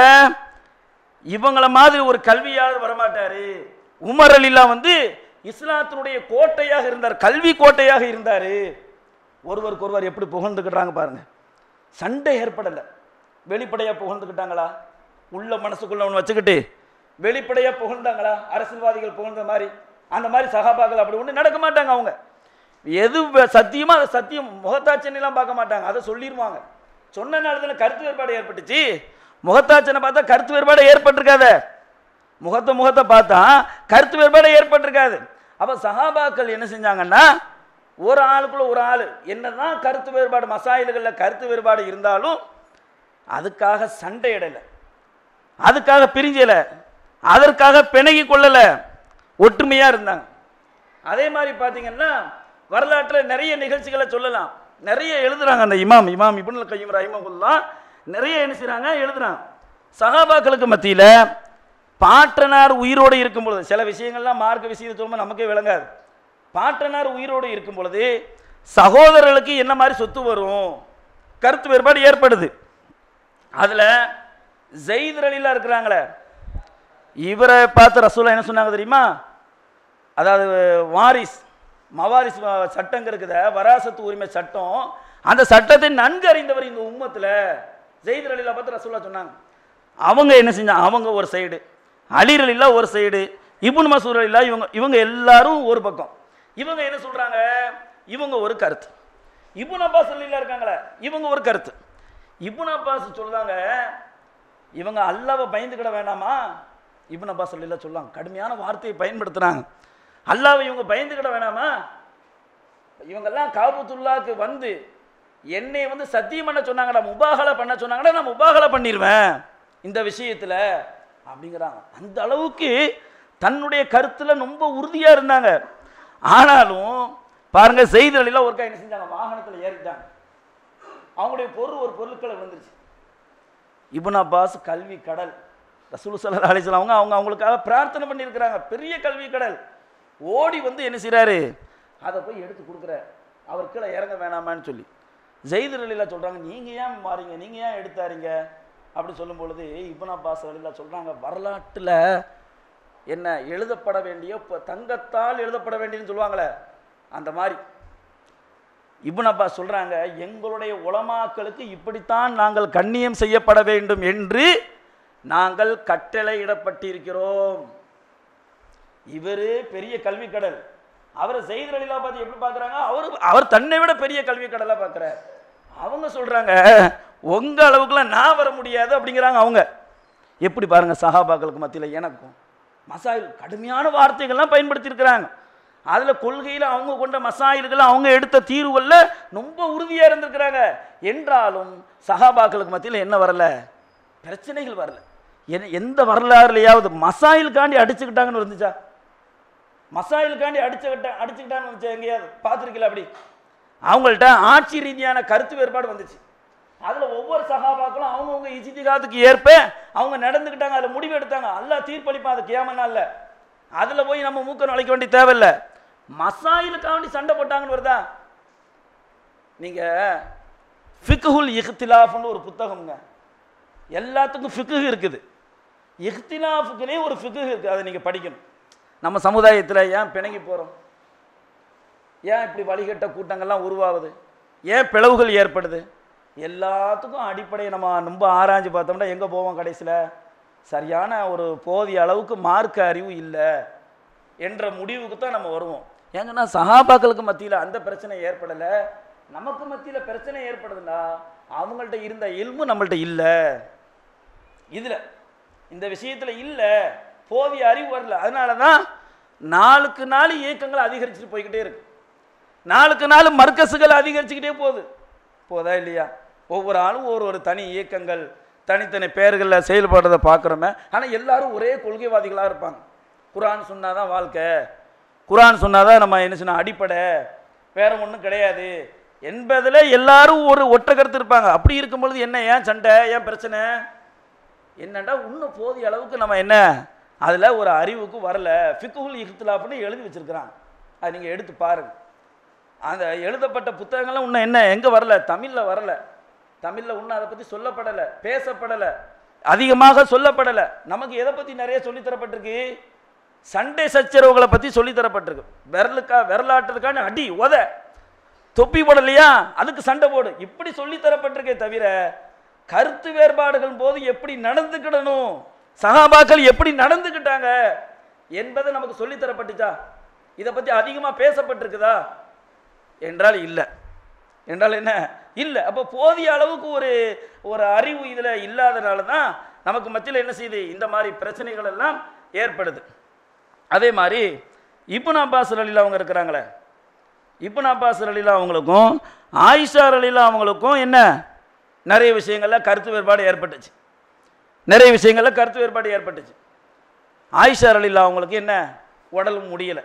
இவங்கள மாதிரி ஒரு கல்வியாளர் வரமாட்டாரு உமர் அலிலா வந்து இஸ்லாத்தினுடைய கோட்டையாக இருந்தார் கல்வி கோட்டையாக இருந்தார் ஒருவருக்கு ஒருவர் எப்படி புகழ்ந்துக்கிட்டாங்க பாருங்க சண்டை ஏற்படலை வெளிப்படையாக புகழ்ந்துக்கிட்டாங்களா உள்ள மனசுக்குள்ள ஒன்று வச்சுக்கிட்டு வெளிப்படையாக புகழ்ந்தாங்களா அரசியல்வாதிகள் புகழ்ந்த மாதிரி அந்த மாதிரி சகாபாக்கள் அப்படி ஒன்று நடக்க மாட்டாங்க அவங்க எது வ- சத்தியமோ அதை சத்தியம் முகத்தாச்சனைலாம் பார்க்க மாட்டாங்க அதை சொல்லிடுவாங்க சொன்ன நேரத்தில் கருத்து வேறுபாடு ஏற்பட்டுச்சு முகத்தாச்சனை பார்த்தா கருத்து வேறுபாடு ஏற்பட்டிருக்காத முகத்தை முகத்தை பார்த்தா கருத்து வேறுபாடு ஏற்பட்டிருக்காது அப்போ சஹாபாக்கள் என்ன செஞ்சாங்கன்னா ஒரு ஆளுக்குள்ள ஒரு ஆள் என்னதான் கருத்து வேறுபாடு மசாயில்களில் கருத்து வேறுபாடு இருந்தாலும் அதுக்காக சண்டை இடலை அதுக்காக பிரிஞ்சல அதற்காக பிணகி கொள்ளல ஒற்றுமையா இருந்தாங்க அதே மாதிரி பார்த்தீங்கன்னா வரலாற்றில் நிறைய நிகழ்ச்சிகளை சொல்லலாம் நிறைய எழுதுறாங்க அந்த இமாம் இமாம் இப்னுல் கையும் ரஹிமகுல்லா நிறைய என்ன செய்றாங்க எழுதுறாங்க சஹாபாக்களுக்கு மத்தியில் பாட்டனார் உயிரோடு இருக்கும் பொழுது சில விஷயங்கள்லாம் மார்க்க விஷயத்தை சொல்லும்போது நமக்கே விளங்காது பாட்டனார் உயிரோடு இருக்கும் பொழுது சகோதரர்களுக்கு என்ன மாதிரி சொத்து வரும் கருத்து வேறுபாடு ஏற்படுது அதில் ஜெயித் அலிலா இருக்கிறாங்களே இவரை பார்த்து ரசூலா என்ன சொன்னாங்க தெரியுமா அதாவது வாரிஸ் மவாரிஸ் வ- சட்டங்க இருக்குத வராசத்து உரிமை சட்டம் அந்த சட்டத்தை நன்கு அறிந்தவர் இந்த உம்மத்தில் ஜெயித் அலிலா பார்த்து ரசூலா சொன்னாங்க அவங்க என்ன செஞ்சாங்க அவங்க ஒரு சைடு அலிர் அலிலா ஒரு சைடு இப்னு மசூர் அலிலா இவங்க இவங்க எல்லாரும் ஒரு பக்கம் இவங்க என்ன சொல்றாங்க இவங்க ஒரு கருத்து இப்னு அப்பாஸ் அலிலா இருக்காங்களே இவங்க ஒரு கருத்து இப்னு அப்பாஸ் சொல்றாங்க இவங்க அல்லாவை பயந்துக்கிட வேண்டாமா இப்னு அப்பாஸ் அலிலா சொல்லுவாங்க கடுமையான வார்த்தையை பயன்படுத்துறாங்க அல்லாவை இவங்க பயந்துக்கிட வேணாமா இவங்கெல்லாம் காபத்துல்லாக்கு வந்து என்னை வந்து சத்தியம் பண்ண சொன்னாங்கடா முபாகலை பண்ண சொன்னாங்கடா நான் முபாகலை பண்ணிடுவேன் இந்த விஷயத்தில் அப்படிங்கிறாங்க அந்த அளவுக்கு தன்னுடைய கருத்தில் ரொம்ப உறுதியாக இருந்தாங்க ஆனாலும் பாருங்க செய்திகளில் ஒருக்கா என்ன செஞ்சாங்க வாகனத்தில் ஏறிட்டாங்க அவங்களுடைய பொருள் ஒரு பொருட்களை விழுந்துருச்சு இப்னு அப்பாஸ் கல்வி கடல் ரசூல் சல்லா அலிஸ்லாம் அவங்க அவங்க அவங்களுக்காக பிரார்த்தனை பண்ணியிருக்கிறாங்க பெரிய கல்வி கடல் ஓடி வந்து என்ன செய்றாரு அதை போய் எடுத்து கொடுக்குறாரு அவர் கீழே இறங்க வேணாமான்னு சொல்லி ஜெயிது அலிலா சொல்கிறாங்க நீங்கள் ஏன் மாறீங்க நீங்கள் ஏன் எடுத்தாரீங்க அப்படி சொல்லும் பொழுது இப்னு அப்பாஸ் அலிலா சொல்கிறாங்க வரலாற்றில் என்ன எழுதப்பட வேண்டிய ப- தங்கத்தால் எழுதப்பட வேண்டியதுன்னு சொல்லுவாங்களே அந்த மாதிரி இப்னு அப்பாஸ் சொல்றாங்க எங்களுடைய உலமாக்களுக்கு இப்படித்தான் நாங்கள் கண்ணியம் செய்யப்பட வேண்டும் என்று நாங்கள் கட்டளையிடப்பட்டிருக்கிறோம் இவர் பெரிய கல்வி கடல் அவரை செய்தி அலிலா பார்த்து எப்படி பார்க்குறாங்க அவர் அவர் தன்னை விட பெரிய கல்வி கடலாக பார்க்குறார் அவங்க சொல்கிறாங்க உங்கள் அளவுக்குலாம் நான் வர முடியாது அப்படிங்கிறாங்க அவங்க எப்படி பாருங்க சஹாபாக்களுக்கு மத்தியில் எனக்கும் மசாயில் கடுமையான வார்த்தைகள்லாம் பயன்படுத்தியிருக்கிறாங்க அதில் கொள்கையில் அவங்க கொண்ட மசாயில்கள் அவங்க எடுத்த தீர்வுகளில் ரொம்ப உறுதியாக இருந்திருக்கிறாங்க என்றாலும் சஹாபாக்களுக்கு மத்தியில் என்ன வரல பிரச்சனைகள் வரல எந்த- எந்த வரலாறுலையாவது மசாயிலுக்காண்டி அடிச்சுக்கிட்டாங்கன்னு இருந்துச்சா மசாயிலுக்காண்டி அடிச்சுக்கிட்ட அடிச்சுக்கிட்டான்னு வந்துச்சா எங்கேயாவது பார்த்துருக்கல அப்படி அவங்கள்ட்ட ஆட்சி ரீதியான கருத்து வேறுபாடு வந்துச்சு அதில் ஒவ்வொரு சகாபாக்களும் அவங்கவுங்க இஜிதிகாத்துக்கு ஏற்ப அவங்க நடந்துக்கிட்டாங்க அதில் முடிவு எடுத்தாங்க அல்லாஹ் தீர்ப்பளிப்பான் அது கியாமனால அதில் போய் நம்ம மூக்க நுழைக்க வேண்டிய தேவையில்லை மசாயிலுக்காண்டி சண்டை போட்டாங்கன்னு வருதா நீங்கள் ஃபிக்ஹுல் இஹ்திலாஃப்னு ஒரு புத்தகம்ங்க எல்லாத்துக்கும் ஃபிக்கு இருக்குது இஹ்திலாஃபுக்குனே ஒரு ஃபிக்கு இருக்குது அதை நீங்கள் படிக்கணும் நம்ம சமுதாயத்தில் ஏன் பிணங்கி போகிறோம் ஏன் இப்படி வழிகட்ட கூட்டங்கள்லாம் உருவாகுது ஏன் பிளவுகள் ஏற்படுது எல்லாத்துக்கும் அடிப்படையை நம்ம ரொம்ப ஆராய்ஞ்சு பார்த்தோம்னா எங்கே போவோம் கடைசியில் சரியான ஒரு போதிய அளவுக்கு மார்க்க அறிவு இல்லை என்ற முடிவுக்கு தான் நம்ம வருவோம் ஏங்கன்னா சஹாபாக்களுக்கு மத்தியில் அந்த பிரச்சனை ஏற்படலை நமக்கு மத்தியில் பிரச்சனை ஏற்படுதுன்னா அவங்கள்ட்ட இருந்த இல்மு நம்மள்ட்ட இல்லை இதில் இந்த விஷயத்தில் இல்லை போதிய அறிவு வரல அதனால தான் நாளுக்கு நாள் இயக்கங்கள் அதிகரிச்சுட்டு போய்கிட்டே இருக்கு நாளுக்கு நாள் மர்க்கஸுகள் அதிகரிச்சுக்கிட்டே போகுது போதா இல்லையா ஒவ்வொரு ஆளும் ஒரு ஒரு தனி இயக்கங்கள் தனித்தனி பெயர்களில் செயல்படுறதை பார்க்குறோமே ஆனால் எல்லாரும் ஒரே கொள்கைவாதிகளாக இருப்பாங்க குரான் சொன்னாதான் வாழ்க்கை குரான் சொன்னாதான் நம்ம என்ன சொன்ன அடிப்படை வேற ஒன்றும் கிடையாது என்பதில் எல்லாரும் ஒரு ஒற்றை கருத்து இருப்பாங்க அப்படி இருக்கும் பொழுது என்ன ஏன் சண்டை ஏன் பிரச்சனை என்னடா இன்னும் போதிய அளவுக்கு நம்ம என்ன அதில் ஒரு அறிவுக்கு வரல ஃபிக்குல் இஹ்திலாப்னு எழுதி வச்சிருக்கிறாங்க அது நீங்கள் எடுத்து பாருங்க அந்த எழுதப்பட்ட புத்தகங்கள்லாம் இன்னும் என்ன எங்கே வரல தமிழில் வரல தமிழில் இன்னும் அதை பற்றி சொல்லப்படலை பேசப்படலை அதிகமாக சொல்லப்படலை நமக்கு எதை பற்றி நிறைய சொல்லித் தரப்பட்டிருக்கு சண்டை சச்சரவுகளை பற்றி சொல்லித் தரப்பட்டிருக்கு விரலுக்கா விரலாட்டுறதுக்கான அடி உத தொப்பி போடலையா அதுக்கு சண்டை போடு இப்படி சொல்லித் தரப்பட்டிருக்கே தவிர கருத்து வேறுபாடுகள் போது எப்படி நடந்துக்கிடணும் சகாபாக்கள் எப்படி நடந்துக்கிட்டாங்க என்பதை நமக்கு சொல்லித் தரப்பட்டுச்சா இதை பற்றி அதிகமாக பேசப்பட்டிருக்குதா என்றால் இல்லை என்றால் என்ன இல்லை அப்போ போதிய அளவுக்கு ஒரு ஒரு அறிவு இதில் இல்லாதனால தான் நமக்கு மத்தியில் என்ன செய்யுது இந்த மாதிரி பிரச்சனைகள் எல்லாம் ஏற்படுது அதே மாதிரி இப்னு அப்பாஸ் அலிலா அவங்க இருக்கிறாங்களே இப்னு அப்பாஸ் அலிலா அவங்களுக்கும் ஆயிஷா அலிலா அவங்களுக்கும் என்ன நிறைய விஷயங்கள்ல கருத்து வேறுபாடு ஏற்பட்டுச்சு நிறைய விஷயங்கள்ல கருத்து வேறுபாடு ஏற்பட்டுச்சு ஆயிஷா அலிலா அவங்களுக்கு என்ன உடல் முடியலை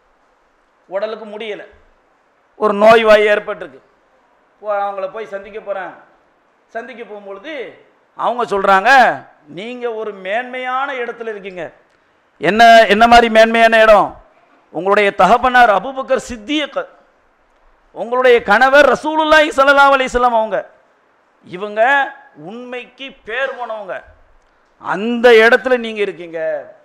உடலுக்கு முடியலை ஒரு நோய் வாய் ஏற்பட்டிருக்கு போ அவங்கள போய் சந்திக்க போகிறேன் சந்திக்க போகும்பொழுது அவங்க சொல்கிறாங்க நீங்கள் ஒரு மேன்மையான இடத்துல இருக்கீங்க என்ன என்ன மாதிரி மேன்மையான இடம் உங்களுடைய தகப்பனார் அபுபக்கர் சித்தியக் உங்களுடைய கணவர் ரசூலுல்லாஹி ஸல்லல்லாஹு அலைஹி வஸல்லம் அவங்க இவங்க உண்மைக்கு பேர் போனவங்க அந்த இடத்துல நீங்கள் இருக்கீங்க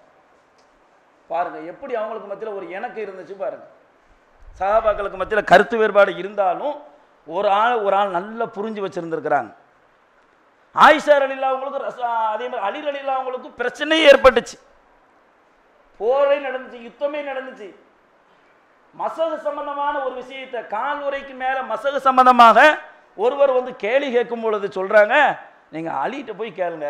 பாருங்க எப்படி அவங்களுக்கு மத்தியில் ஒரு எனக்கு இருந்துச்சு பாருங்க சகாபாக்களுக்கு மத்தியில் கருத்து வேறுபாடு இருந்தாலும் ஒரு ஆள் ஒரு ஆள் நல்லா புரிஞ்சு வச்சிருந்திருக்கிறாங்க ஆயிஷா அலிலா அவங்களுக்கு ரச அதே மாதிரி அலி அலிலா அவங்களுக்கு பிரச்சனையே ஏற்பட்டுச்சு போரே நடந்துச்சு யுத்தமே நடந்துச்சு மசகு சம்பந்தமான ஒரு விஷயத்தை கால் உரைக்கு மேல மசகு சம்பந்தமாக ஒருவர் வந்து கேள்வி கேட்கும் பொழுது சொல்றாங்க நீங்க அலிட்ட போய் கேளுங்க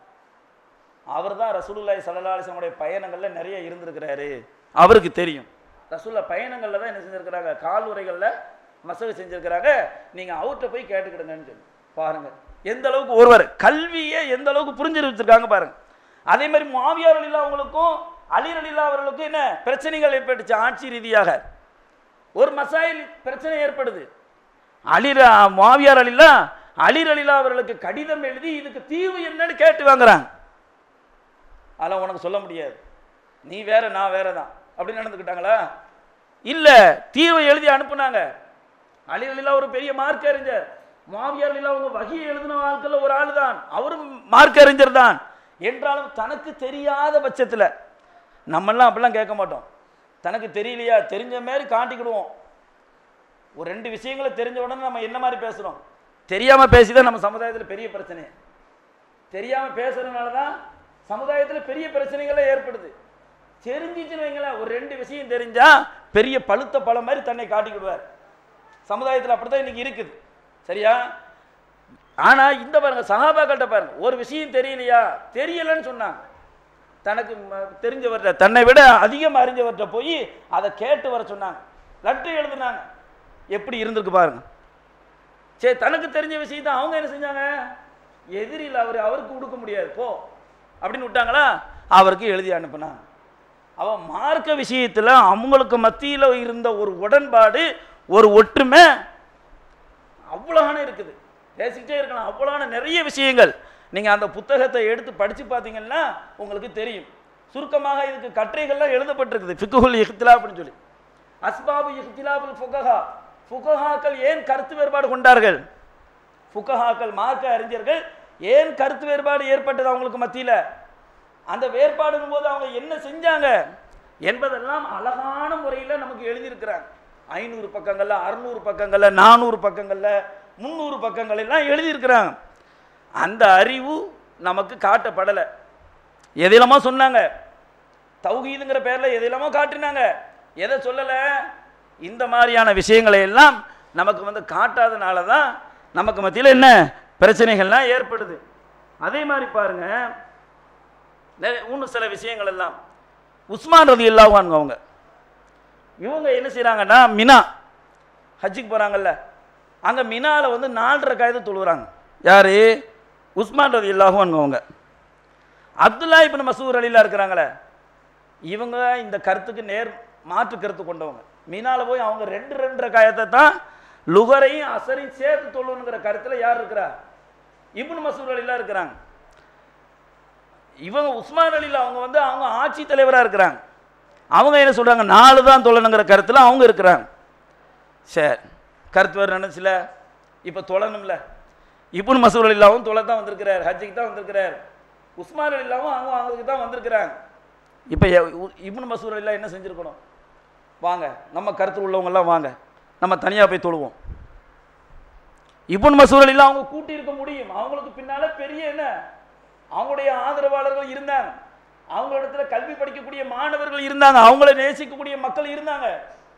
அவர் தான் ரசூலுல்லாஹி ஸல்லல்லாஹு அலைஹி வஸல்லம் பயணங்கள்ல நிறைய இருந்திருக்கிறாரு அவருக்கு தெரியும் ரசூல்லா பயணங்கள்ல தான் என்ன செஞ்சிருக்கிறாங்க கால் உரைகள்ல மசகு செஞ்சிருக்கிறாங்க நீங்க அவர்கிட்ட போய் கேட்டுக்கிடுங்கன்னு சொல்லி பாருங்க எந்த அளவுக்கு ஒருவர் கல்வியை எந்த அளவுக்கு புரிஞ்சு வச்சிருக்காங்க பாருங்க அதே மாதிரி மாவியார் அலிலா அவங்களுக்கும் அலி அலிலா அவர்களுக்கும் என்ன பிரச்சனைகள் ஏற்பட்டுச்சு ஆட்சி ரீதியாக ஒரு மசாயில் பிரச்சனை ஏற்படுது அலி மாவியார் அலிலா அலி அலிலா அவர்களுக்கு கடிதம் எழுதி இதுக்கு தீர்வு என்னன்னு கேட்டு வாங்குறாங்க அதெல்லாம் உனக்கு சொல்ல முடியாது நீ வேற நான் வேற தான் அப்படி நடந்துக்கிட்டாங்களா இல்லை தீர்வை எழுதி அனுப்புனாங்க அலி அலிலா ஒரு பெரிய மார்க் அறிஞர் மாவியார் அலிலா அவங்க வகியை எழுதின ஆட்கள் ஒரு ஆள் தான் அவரும் மார்க் அறிஞர் தான் என்றாலும் தனக்கு தெரியாத பட்சத்தில் நம்மெல்லாம் அப்படிலாம் கேட்க மாட்டோம் தனக்கு தெரியலையா தெரிஞ்ச மாதிரி காட்டிக்கிடுவோம் ஒரு ரெண்டு விஷயங்களை தெரிஞ்ச உடனே நம்ம என்ன மாதிரி பேசுகிறோம் தெரியாமல் பேசி தான் நம்ம சமுதாயத்தில் பெரிய பிரச்சனை தெரியாமல் பேசுறதுனால தான் சமுதாயத்தில் பெரிய பிரச்சனைகளே ஏற்படுது தெரிஞ்சிச்சுன்னு வைங்களேன் ஒரு ரெண்டு விஷயம் தெரிஞ்சா பெரிய பழுத்த பழம் மாதிரி தன்னை காட்டிக்கிடுவார் சமுதாயத்தில் அப்படித்தான் இன்னைக்கு இருக்குது சரியா ஆனா இந்த பாருங்க சகாபாக்கள்கிட்ட பாருங்க ஒரு விஷயம் தெரியலையா தெரியலன்னு சொன்னாங்க தனக்கு ம- தெரிஞ்சவர்கிட்ட தன்னை விட அதிகம் அறிஞ்சவர்கிட்ட போய் அதை கேட்டு வர சொன்னாங்க லெட்டர் எழுதுனாங்க எப்படி இருந்திருக்கு பாருங்க சரி தனக்கு தெரிஞ்ச விஷயத்தை அவங்க என்ன செஞ்சாங்க எதிரில் அவர் அவருக்கு கொடுக்க முடியாது போ அப்படின்னு விட்டாங்களா அவருக்கு எழுதி அனுப்புனாங்க அவன் மார்க்க விஷயத்தில் அவங்களுக்கு மத்தியில் இருந்த ஒரு உடன்பாடு ஒரு ஒற்றுமை அவ்வளோன இருக்குது பேசிக்கிட்டே இருக்கலாம் அவ்வளோன நிறைய விஷயங்கள் நீங்கள் அந்த புத்தகத்தை எடுத்து படித்து பார்த்தீங்கன்னா உங்களுக்கு தெரியும் சுருக்கமாக இதுக்கு கட்டுரைகள்லாம் எழுதப்பட்டிருக்குது ஃபிக்குஹுல் இஹ்திலாப்னு சொல்லி அஸ்பாபு இஹ்திலாபுல் ஃபுகஹா ஃபுகஹாக்கள் ஏன் கருத்து வேறுபாடு கொண்டார்கள் ஃபுகஹாக்கள் மார்க்க அறிஞர்கள் ஏன் கருத்து வேறுபாடு ஏற்பட்டது அவங்களுக்கு மத்தியில் அந்த வேறுபாடுங்கும் போது அவங்க என்ன செஞ்சாங்க என்பதெல்லாம் அழகான முறையில் நமக்கு எழுதியிருக்கிறாங்க ஐநூறு பக்கங்கள்ல அறுநூறு பக்கங்கள்ல நானூறு பக்கங்கள்ல முந்நூறு பக்கங்கள் எல்லாம் எழுதியிருக்கிறாங்க அந்த அறிவு நமக்கு காட்டப்படலை எதிலமோ சொன்னாங்க தௌஹீதுங்கிற பேரில் எதிலமோ காட்டினாங்க எதை சொல்லலை இந்த மாதிரியான விஷயங்களை எல்லாம் நமக்கு வந்து காட்டாதனால தான் நமக்கு மத்தியில் என்ன பிரச்சனைகள்லாம் ஏற்படுது அதே மாதிரி பாருங்க நிறைய இன்னும் சில விஷயங்கள் எல்லாம் உஸ்மான் ரதி இல்லாவாங்க அவங்க இவங்க என்ன செய்கிறாங்கன்னா மினா ஹஜ்ஜுக்கு போகிறாங்கல்ல அங்கே மினாவில் வந்து நாலரை காயத்தை தொழுகிறாங்க யார் உஸ்மான் ரதி இல்லாஹுவாங்க அவங்க அப்துல்லா இப்னு மசூர் அலிலா இருக்கிறாங்களே இவங்க இந்த கருத்துக்கு நேர் மாற்று கருத்து கொண்டவங்க மீனால போய் அவங்க ரெண்டு ரெண்டரை காயத்தை தான் லுகரையும் அசரையும் சேர்த்து தொழுணுங்கிற கருத்தில் யார் இருக்கிறா இப்னு மசூர் அலிலா இருக்கிறாங்க இவங்க உஸ்மான் அலிலா அவங்க வந்து அவங்க ஆட்சி தலைவராக இருக்கிறாங்க அவங்க என்ன சொல்றாங்க நாலு தான் தொழணுங்கிற கருத்தில் அவங்க இருக்கிறாங்க சரி கருத்து வேறு நினச்சில இப்போ தொழணும்ல இப்னு மசூர் அலிலாவும் தொலை தான் வந்திருக்கிறார் ஹஜ்ஜிக்கு தான் வந்திருக்கிறார் உஸ்மான் அலிலாவும் அவங்க அவங்களுக்கு தான் வந்திருக்கிறாங்க இப்போ இப்னு மசூர் அலிலா என்ன செஞ்சுருக்கணும் வாங்க நம்ம கருத்து உள்ளவங்கெல்லாம் வாங்க நம்ம தனியாக போய் தொழுவோம் இப்னு மசூர் அலிலா அவங்க கூட்டி இருக்க முடியும் அவங்களுக்கு பின்னால பெரிய என்ன அவங்களுடைய ஆதரவாளர்கள் இருந்தாங்க அவங்க இடத்துல கல்வி படிக்கக்கூடிய மாணவர்கள் இருந்தாங்க அவங்கள நேசிக்கக்கூடிய மக்கள் இருந்தாங்க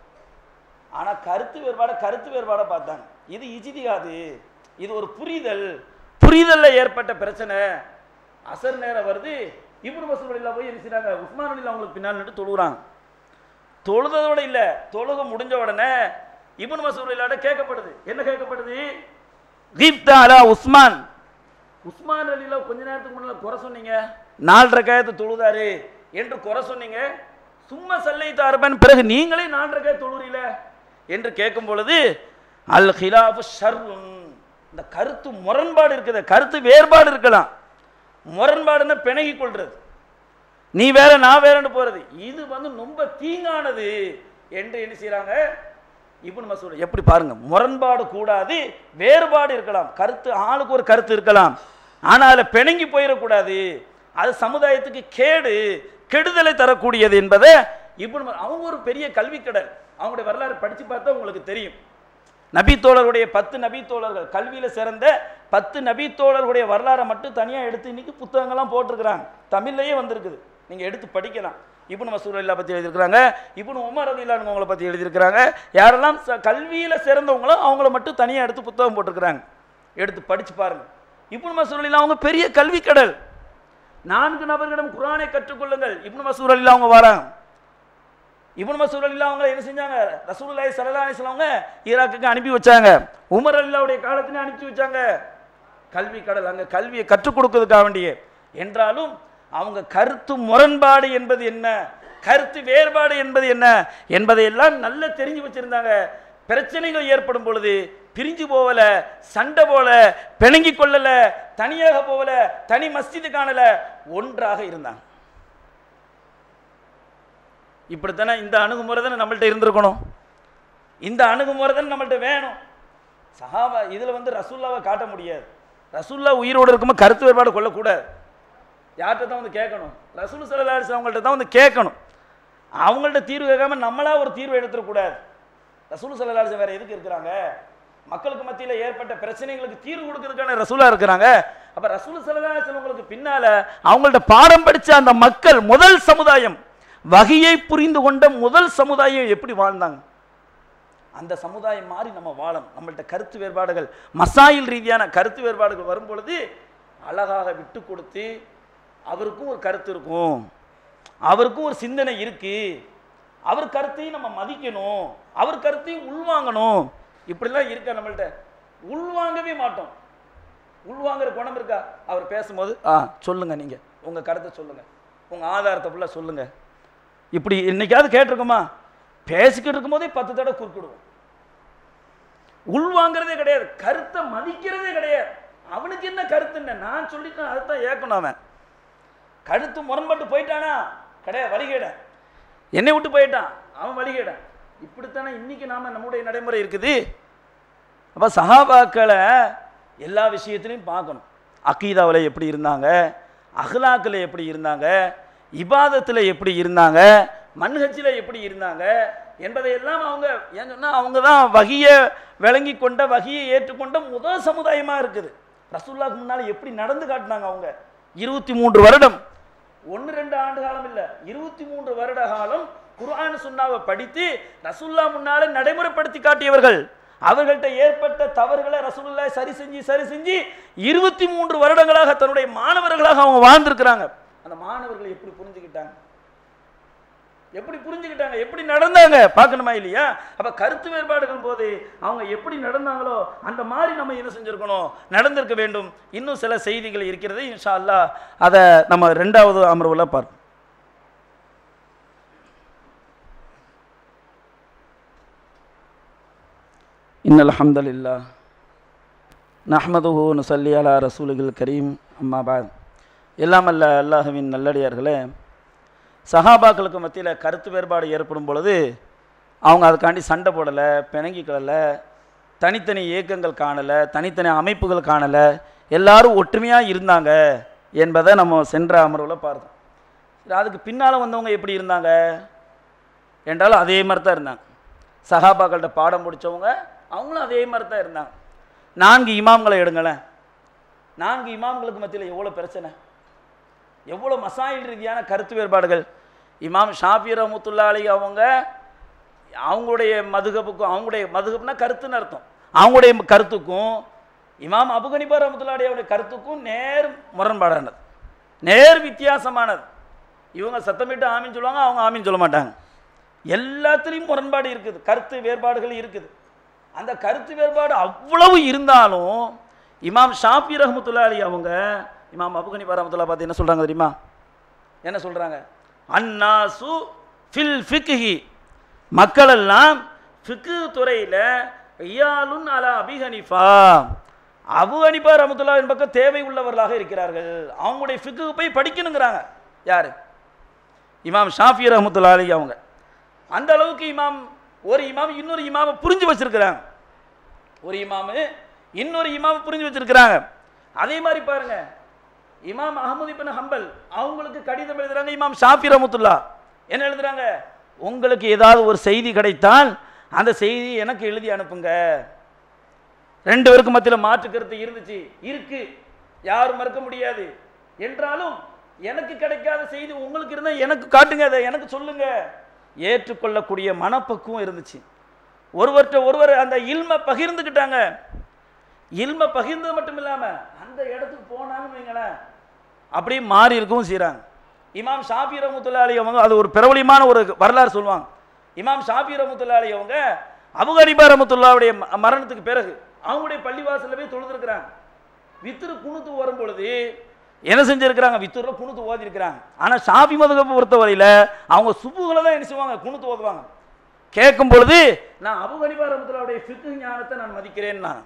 ஆனா கருத்து வேறுபாட கருத்து வேறுபாட பார்த்தாங்க இது இஜிதிகாது இது ஒரு புரிதல் புரிதல்ல ஏற்பட்ட பிரச்சனை அசர் நேரம் வருது இப்னு மசூத் அலிலா போய் என்ன செய்றாங்க உஸ்மான் அலிலா அவங்களுக்கு பின்னால் நின்று தொழுகிறாங்க தொழுதோட இல்ல தொழுக முடிஞ்ச உடனே இப்னு மசூத் அலிலாட்ட கேட்கப்படுது என்ன கேட்கப்படுது கீப்தா அலா உஸ்மான் உஸ்மான் அலிலா கொஞ்ச நேரத்துக்கு முன்னால குறை சொன்னீங்க நாலரை காயத்தை தொழுதாரு என்று குறை சொன்னீங்க சும்மா சல்லை தாரபன் பிறகு நீங்களே நாலரை காய தொழுறீல என்று கேட்கும் பொழுது அல் ஹிலாஃபு ஷர்ருன் இந்த கருத்து முரண்பாடு இருக்குது கருத்து வேறுபாடு இருக்கலாம் முரண்பாடுன்னா பிணகி கொள்றது நீ வேற நான் வேறன்னு போறது இது வந்து ரொம்ப தீங்கானது என்று என்ன செய்றாங்க இப்னு மசூத் எப்படி பாருங்க முரண்பாடு கூடாது வேறுபாடு இருக்கலாம் கருத்து ஆளுக்கு ஒரு கருத்து இருக்கலாம் ஆனால் அதில் பிணங்கி போயிடக்கூடாது அது சமுதாயத்துக்கு கேடு கெடுதலை தரக்கூடியது என்பதை இப்னு ம- அவங்க ஒரு பெரிய கல்விக்கடல் அவங்களுடைய வரலாறு படித்து பார்த்தா உங்களுக்கு தெரியும் நபித்தோழருடைய பத்து நபித்தோழர்கள் கல்வியில் சிறந்த பத்து நபித்தோழர்களுடைய வரலாறை மட்டும் தனியாக எடுத்து இன்னைக்கு புத்தகங்கள்லாம் போட்டிருக்கிறாங்க தமிழ்லையே வந்திருக்குது நீங்கள் எடுத்து படிக்கலாம் இப்னு மசூர் அல்லா பற்றி எழுதியிருக்கிறாங்க இப்னு உமர் ரதிலான்னு அவங்கள பற்றி எழுதியிருக்கிறாங்க யாரெல்லாம் ச கல்வியில் சிறந்தவங்களோ அவங்கள மட்டும் தனியாக எடுத்து புத்தகம் போட்டிருக்கிறாங்க எடுத்து படித்து பாருங்க இப்னு மசூர் அலிலா அவங்க பெரிய கல்வி கடல் நான்கு நபர்களிடம் குரானை கற்றுக்கொள்ளுங்கள் இப்னு மசூர் அலிலா அவங்க வராங்க இப்னு மசூர் அலிலா அவங்க என்ன செஞ்சாங்க ரசூலுல்லாஹி ஸல்லல்லாஹு அலைஹி வஸல்லம் அவங்க ஈராக்குக்கு அனுப்பி வச்சாங்க உமர் அலிலாவுடைய காலத்திலே அனுப்பி வச்சாங்க கல்வி கடல் அங்க கல்வியை கற்றுக் கொடுக்கிறதுக்காக வேண்டிய என்றாலும் அவங்க கருத்து முரண்பாடு என்பது என்ன கருத்து வேறுபாடு என்பது என்ன என்பதையெல்லாம் நல்லா தெரிஞ்சு வச்சிருந்தாங்க பிரச்சனைகள் ஏற்படும் பொழுது பிரிஞ்சு போகல சண்டை போல பிணங்கி கொள்ளல தனியாக போகல தனி மஸ்ஜிது காணல ஒன்றாக இருந்தாங்க இப்படித்தானே இந்த அணுகுமுறை தானே நம்மள்ட்ட இருந்திருக்கணும் இந்த அணுகுமுறை தானே நம்மள்ட்ட வேணும் சஹாபா இதில் வந்து ரசூல்லாவை காட்ட முடியாது ரசூல்லா உயிரோடு இருக்கும்போது கருத்து வேறுபாடு கொள்ளக்கூடாது யார்கிட்ட தான் வந்து கேட்கணும் ரசூல் சல்லாஸ் அவங்கள்ட்ட தான் வந்து கேட்கணும் அவங்கள்ட்ட தீர்வு கேட்காம நம்மளா ஒரு தீர்வு எடுத்துடக்கூடாது ரசூல் சல்லாஸ் வேற எதுக்கு இருக்கிறாங்க மக்களுக்கு மத்தியில் ஏற்பட்ட பிரச்சனைகளுக்கு தீர்வு கொடுக்கறதுக்கான ரசூலா இருக்கிறாங்க அப்ப ரசூல் சல்லாஸ் அவங்களுக்கு பின்னால அவங்கள்ட்ட பாடம் படிச்ச அந்த மக்கள் முதல் சமுதாயம் வகையை புரிந்து கொண்ட முதல் சமுதாயம் எப்படி வாழ்ந்தாங்க அந்த சமுதாயம் மாதிரி நம்ம வாழணும் நம்மள்ட்ட கருத்து வேறுபாடுகள் மசாயில் ரீதியான கருத்து வேறுபாடுகள் வரும் பொழுது அழகாக விட்டு கொடுத்து அவருக்கும் ஒரு கருத்து இருக்கும் அவருக்கும் ஒரு சிந்தனை இருக்கு அவர் கருத்தையும் நம்ம மதிக்கணும் அவர் கருத்தையும் உள்வாங்கணும் இப்படிலாம் இருக்கா நம்மள்ட்ட உள்வாங்கவே மாட்டோம் உள்வாங்குற குணம் இருக்கா அவர் பேசும்போது ஆ சொல்லுங்க நீங்க உங்க கருத்தை சொல்லுங்க உங்க ஆதாரத்தை ஃபுல்லாக சொல்லுங்க இப்படி என்னைக்காவது கேட்டிருக்கோமா பேசிக்கிட்டு இருக்கும்போதே பத்து தடவை குறுக்கிடுவோம் உள்வாங்கிறதே கிடையாது கருத்தை மதிக்கிறதே கிடையாது அவனுக்கு என்ன கருத்து என்ன நான் சொல்லிட்டேன் அதைத்தான் ஏற்கணும் அவன் கருத்து முரண்பட்டு போயிட்டானா கிடையாது வழிகேட என்னை விட்டு போயிட்டான் அவன் வழிகேட இப்படித்தானே இன்னைக்கு நாம நம்முடைய நடைமுறை இருக்குது அப்போ சஹாபாக்களை எல்லா விஷயத்திலையும் பார்க்கணும் அக்கீதாவில் எப்படி இருந்தாங்க அஹ்லாக்கில் எப்படி இருந்தாங்க இபாதத்தில் எப்படி இருந்தாங்க மன்ஹஜில் எப்படி இருந்தாங்க என்பதையெல்லாம் அவங்க ஏன் சொன்னால் அவங்க தான் வகியை விளங்கி கொண்ட வகியை ஏற்றுக்கொண்ட முதல் சமுதாயமாக இருக்குது ரசூல்லாக்கு முன்னால் எப்படி நடந்து காட்டினாங்க அவங்க இருபத்தி மூன்று வருடம் ஒன்று ரெண்டு ஆண்டு காலம் இல்லை இருபத்தி மூன்று வருட காலம் குர்ஆன் சுன்னாவை படித்து ரசூல்லா முன்னாலே நடைமுறைப்படுத்தி காட்டியவர்கள் அவர்கள்ட்ட ஏற்பட்ட தவறுகளை ரசூலுல்லா சரி செஞ்சு சரி செஞ்சு இருபத்தி மூன்று வருடங்களாக தன்னுடைய மாணவர்களாக அவங்க வாழ்ந்திருக்கிறாங்க அந்த மாணவர்கள் எப்படி புரிஞ்சுக்கிட்டாங்க எப்படி புரிஞ்சுக்கிட்டாங்க எப்படி நடந்தாங்க பார்க்கணுமா இல்லையா அப்ப கருத்து வேறுபாடுகள் போது அவங்க எப்படி நடந்தாங்களோ அந்த மாதிரி நம்ம என்ன செஞ்சிருக்கணும் நடந்திருக்க வேண்டும் இன்னும் சில செய்திகள் இருக்கிறது இன்ஷா அல்லாஹ் அதை நம்ம ரெண்டாவது அமர்வுல பார்ப்போம் إن الحمد لله نحمده ونصلي على رسوله الكريم அம்மா பாத் எல்லாம் அல்ல அல்லாஹுவின் நல்லடியார்களே சஹாபாக்களுக்கு மத்தியில் கருத்து வேறுபாடு ஏற்படும் பொழுது அவங்க அதுக்காண்டி சண்டை போடலை பிணங்கிக்கொள்ளலை தனித்தனி இயக்கங்கள் காணலை தனித்தனி அமைப்புகள் காணலை எல்லாரும் ஒற்றுமையாக இருந்தாங்க என்பதை நம்ம சென்ற அமர்வில் பார்த்தோம் சரி, அதுக்கு பின்னால் வந்தவங்க எப்படி இருந்தாங்க என்றாலும் அதே மாதிரி தான் இருந்தாங்க சஹாபாக்கள்கிட்ட பாடம் முடித்தவங்க அவங்களும் அதே மாதிரி தான் இருந்தாங்க நான்கு இமாம்களை எடுங்களேன் நான்கு இமாம்களுக்கு மத்தியில் எவ்வளோ பிரச்சனை எவ்வளோ மசாயில் ரீதியான கருத்து வேறுபாடுகள் இமாம் ஷாஃபி ரஹமத்துல்லா அலி அவங்க அவங்களுடைய மதுகப்புக்கும் அவங்களுடைய மதுகப்னா கருத்துன்னு அர்த்தம் அவங்களுடைய கருத்துக்கும் இமாம் அபுகனிபா ரஹமத்துல்லா அலி அவருடைய கருத்துக்கும் நேர் முரண்பாடானது நேர் வித்தியாசமானது இவங்க சத்தமிட்டு ஆமின்னு சொல்லுவாங்க அவங்க ஆமின்னு சொல்ல மாட்டாங்க எல்லாத்துலேயும் முரண்பாடு இருக்குது கருத்து வேறுபாடுகள் இருக்குது அந்த கருத்து வேறுபாடு அவ்வளவு இருந்தாலும் இமாம் ஷாஃபி ரஹமத்துல்லா அலி அவங்க இமாம் அபுகனிபா ரஹமத்துல்லா பார்த்து என்ன சொல்கிறாங்க தெரியுமா என்ன சொல்கிறாங்க அன்னாசு ஃபில் ஃபிக்ஹி மக்களெல்லாம் ஃபிக்கு துறையில் ஐயாலுன் அலா அபி ஹனிஃபா அபு ஹனிஃபா ரஹமத்துல்லாவின் பக்கம் தேவை உள்ளவர்களாக இருக்கிறார்கள் அவங்களுடைய ஃபிக்கு போய் படிக்கணுங்கிறாங்க யார் இமாம் ஷாஃபி ரஹமத்துல்லா அலி அவங்க அந்த அளவுக்கு இமாம் ஒரு இமாம் இன்னொரு இமாமை புரிஞ்சு வச்சிருக்கிறாங்க ஒரு இமாமு இன்னொரு இமாமை புரிஞ்சு வச்சிருக்கிறாங்க அதே மாதிரி பாருங்க இமாம் அகமது இப்னு ஹம்பல் அவங்களுக்கு கடிதம் எழுதுறாங்க இமாம் ஷாஃபி ரஹமத்துல்லா என்ன எழுதுறாங்க உங்களுக்கு ஏதாவது ஒரு செய்தி கிடைத்தால் அந்த செய்தி எனக்கு எழுதி அனுப்புங்க ரெண்டு பேருக்கு மத்தியில் மாற்று கருத்து இருந்துச்சு இருக்கு யாரும் மறுக்க முடியாது என்றாலும் எனக்கு கிடைக்காத செய்தி உங்களுக்கு இருந்தால் எனக்கு காட்டுங்க அதை எனக்கு சொல்லுங்க ஏற்றுக்கொள்ளக்கூடிய மனப்பக்குவம் இருந்துச்சு ஒருவர்கிட்ட ஒருவர் அந்த இல்மை பகிர்ந்துக்கிட்டாங்க இல்மை பகிர்ந்தது மட்டும் இல்லாமல் அந்த இடத்துக்கு போனாங்கன்னு வைங்களேன் அப்படியே மாறி இருக்கவும் செய்கிறாங்க இமாம் ஷாஃபி ரஹமத்துல்லா அலி அவங்க அது ஒரு பிரபலியமான ஒரு வரலாறு சொல்லுவாங்க இமாம் ஷாஃபி ரஹமத்துல்லா அலி அவங்க அபுகரிபா ரஹமத்துல்லாவுடைய ம- மரணத்துக்கு பிறகு அவங்களுடைய பள்ளிவாசல்ல போய் தொழுதுருக்கிறாங்க வித்துரு குணுத்து வரும் பொழுது என்ன செஞ்சிருக்கிறாங்க வித்துருல குணுத்து ஓதிருக்கிறாங்க ஆனால் ஷாஃபி மதுகப்பை பொறுத்தவரையில் அவங்க சுப்புகளை தான் என்ன செய்வாங்க குணுத்து ஓதுவாங்க கேட்கும் பொழுது நான் அபு ஹனிபா ரஹமத்துல்லாவுடைய ஃபிக்கு ஞானத்தை நான் மதிக்கிறேன் நான்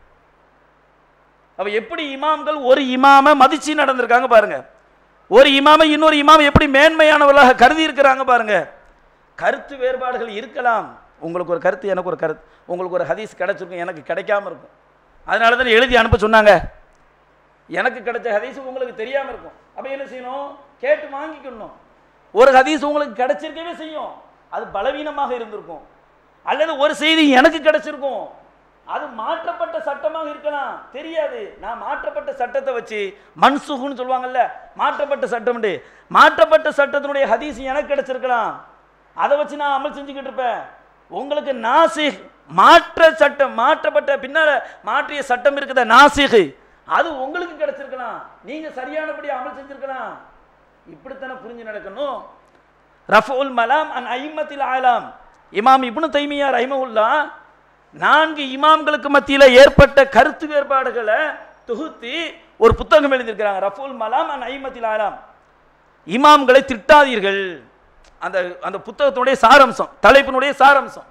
அப்ப எப்படி இமாம்கள் ஒரு இமாமை மதிச்சு நடந்திருக்காங்க பாருங்க ஒரு இமாமை இன்னொரு இமாம் எப்படி மேன்மையானவர்களாக கருதி இருக்கிறாங்க பாருங்க கருத்து வேறுபாடுகள் இருக்கலாம் உங்களுக்கு ஒரு கருத்து எனக்கு ஒரு கருத்து உங்களுக்கு ஒரு ஹதீஸ் கிடைச்சிருக்கும் எனக்கு கிடைக்காம இருக்கும் அதனால தான் எழுதி அனுப்ப சொன்னாங்க எனக்கு கிடைச்ச ஹதீஸ் உங்களுக்கு தெரியாம இருக்கும் அப்ப என்ன செய்யணும் கேட்டு வாங்கிக்கணும் ஒரு ஹதீஸ் உங்களுக்கு கிடைச்சிருக்கவே செய்யும் அது பலவீனமாக இருந்திருக்கும் அல்லது ஒரு செய்தி எனக்கு கிடைச்சிருக்கும் அது மாற்றப்பட்ட சட்டமாக இருக்கலாம் தெரியாது நான் மாற்றப்பட்ட சட்டத்தை வச்சு மன்சுகுன்னு சொல்லுவாங்கல்ல மாற்றப்பட்ட சட்டம் மாற்றப்பட்ட சட்டத்தினுடைய ஹதீஸ் எனக்கு கிடைச்சிருக்கலாம் அதை வச்சு நான் அமல் செஞ்சுக்கிட்டு இருப்பேன் உங்களுக்கு நாசிக் மாற்ற சட்டம் மாற்றப்பட்ட பின்னால மாற்றிய சட்டம் இருக்குத நாசிக் அது உங்களுக்கு கிடைச்சிருக்கலாம் நீங்க சரியானபடி அமல் செஞ்சிருக்கலாம் இப்படித்தானே புரிஞ்சு நடக்கணும் ரஃபுல் மலாம் அன் ஐம்மத்தில் ஆலாம் இமாம் இப்னு தைமியா ரஹிமவுல்லா நான்கு இமாம்களுக்கு மத்தியில் ஏற்பட்ட கருத்து வேறுபாடுகளை தொகுத்து ஒரு புத்தகம் எழுதியிருக்கிறாங்க ரஃபுல் மலாம் அன் ஐம்மத்தில் ஆலாம் இமாம்களை திட்டாதீர்கள் அந்த அந்த புத்தகத்தினுடைய சாரம்சம் தலைப்பினுடைய சாரம்சம்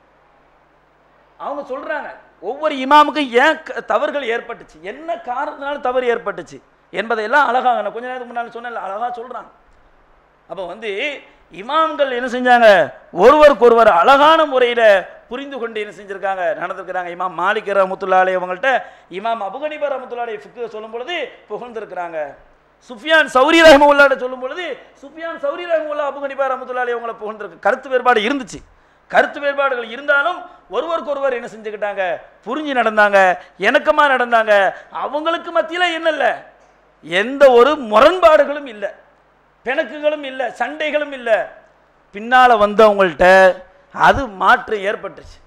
அவங்க சொல்றாங்க ஒவ்வொரு இமாமுக்கும் ஏன் க- தவறுகள் ஏற்பட்டுச்சு என்ன காரணத்தினால தவறு ஏற்பட்டுச்சு என்பதையெல்லாம் அழகாக நான் கொஞ்ச நேரத்துக்கு முன்னால் சொன்னேன் அழகா சொல்றாங்க அப்போ வந்து இமாம்கள் என்ன செஞ்சாங்க ஒருவருக்கு ஒருவர் அழகான முறையில் புரிந்து கொண்டு என்ன செஞ்சிருக்காங்க நடந்திருக்கிறாங்க இமாம் மாலிக் ரஹமத்துல்லாலே அவங்கள்ட்ட இமாம் அபுகனிபர் ரஹமத்துல்லாலே ஃபிக்கு சொல்லும் பொழுது புகழ்ந்திருக்கிறாங்க சுஃபியான் சௌரி ரஹமுல்லாட சொல்லும் பொழுது சுஃபியான் சௌரி ரஹமுல்லா அபுகனிபர் ரஹமத்துல்லாலே அவங்கள புகழ்ந்திருக்கு கருத்து வேறுபாடு இருந்துச்சு கருத்து வேறுபாடுகள் இருந்தாலும் ஒருவருக்கு ஒருவர் என்ன செஞ்சுக்கிட்டாங்க புரிஞ்சு நடந்தாங்க இணக்கமா நடந்தாங்க அவங்களுக்கு மத்தியில் என்ன இல்லை எந்த ஒரு முரண்பாடுகளும் இல்லை பிணக்குகளும் இல்லை சண்டைகளும் இல்லை பின்னால் வந்தவங்கள்ட்ட அது மாற்றம் ஏற்பட்டுச்சு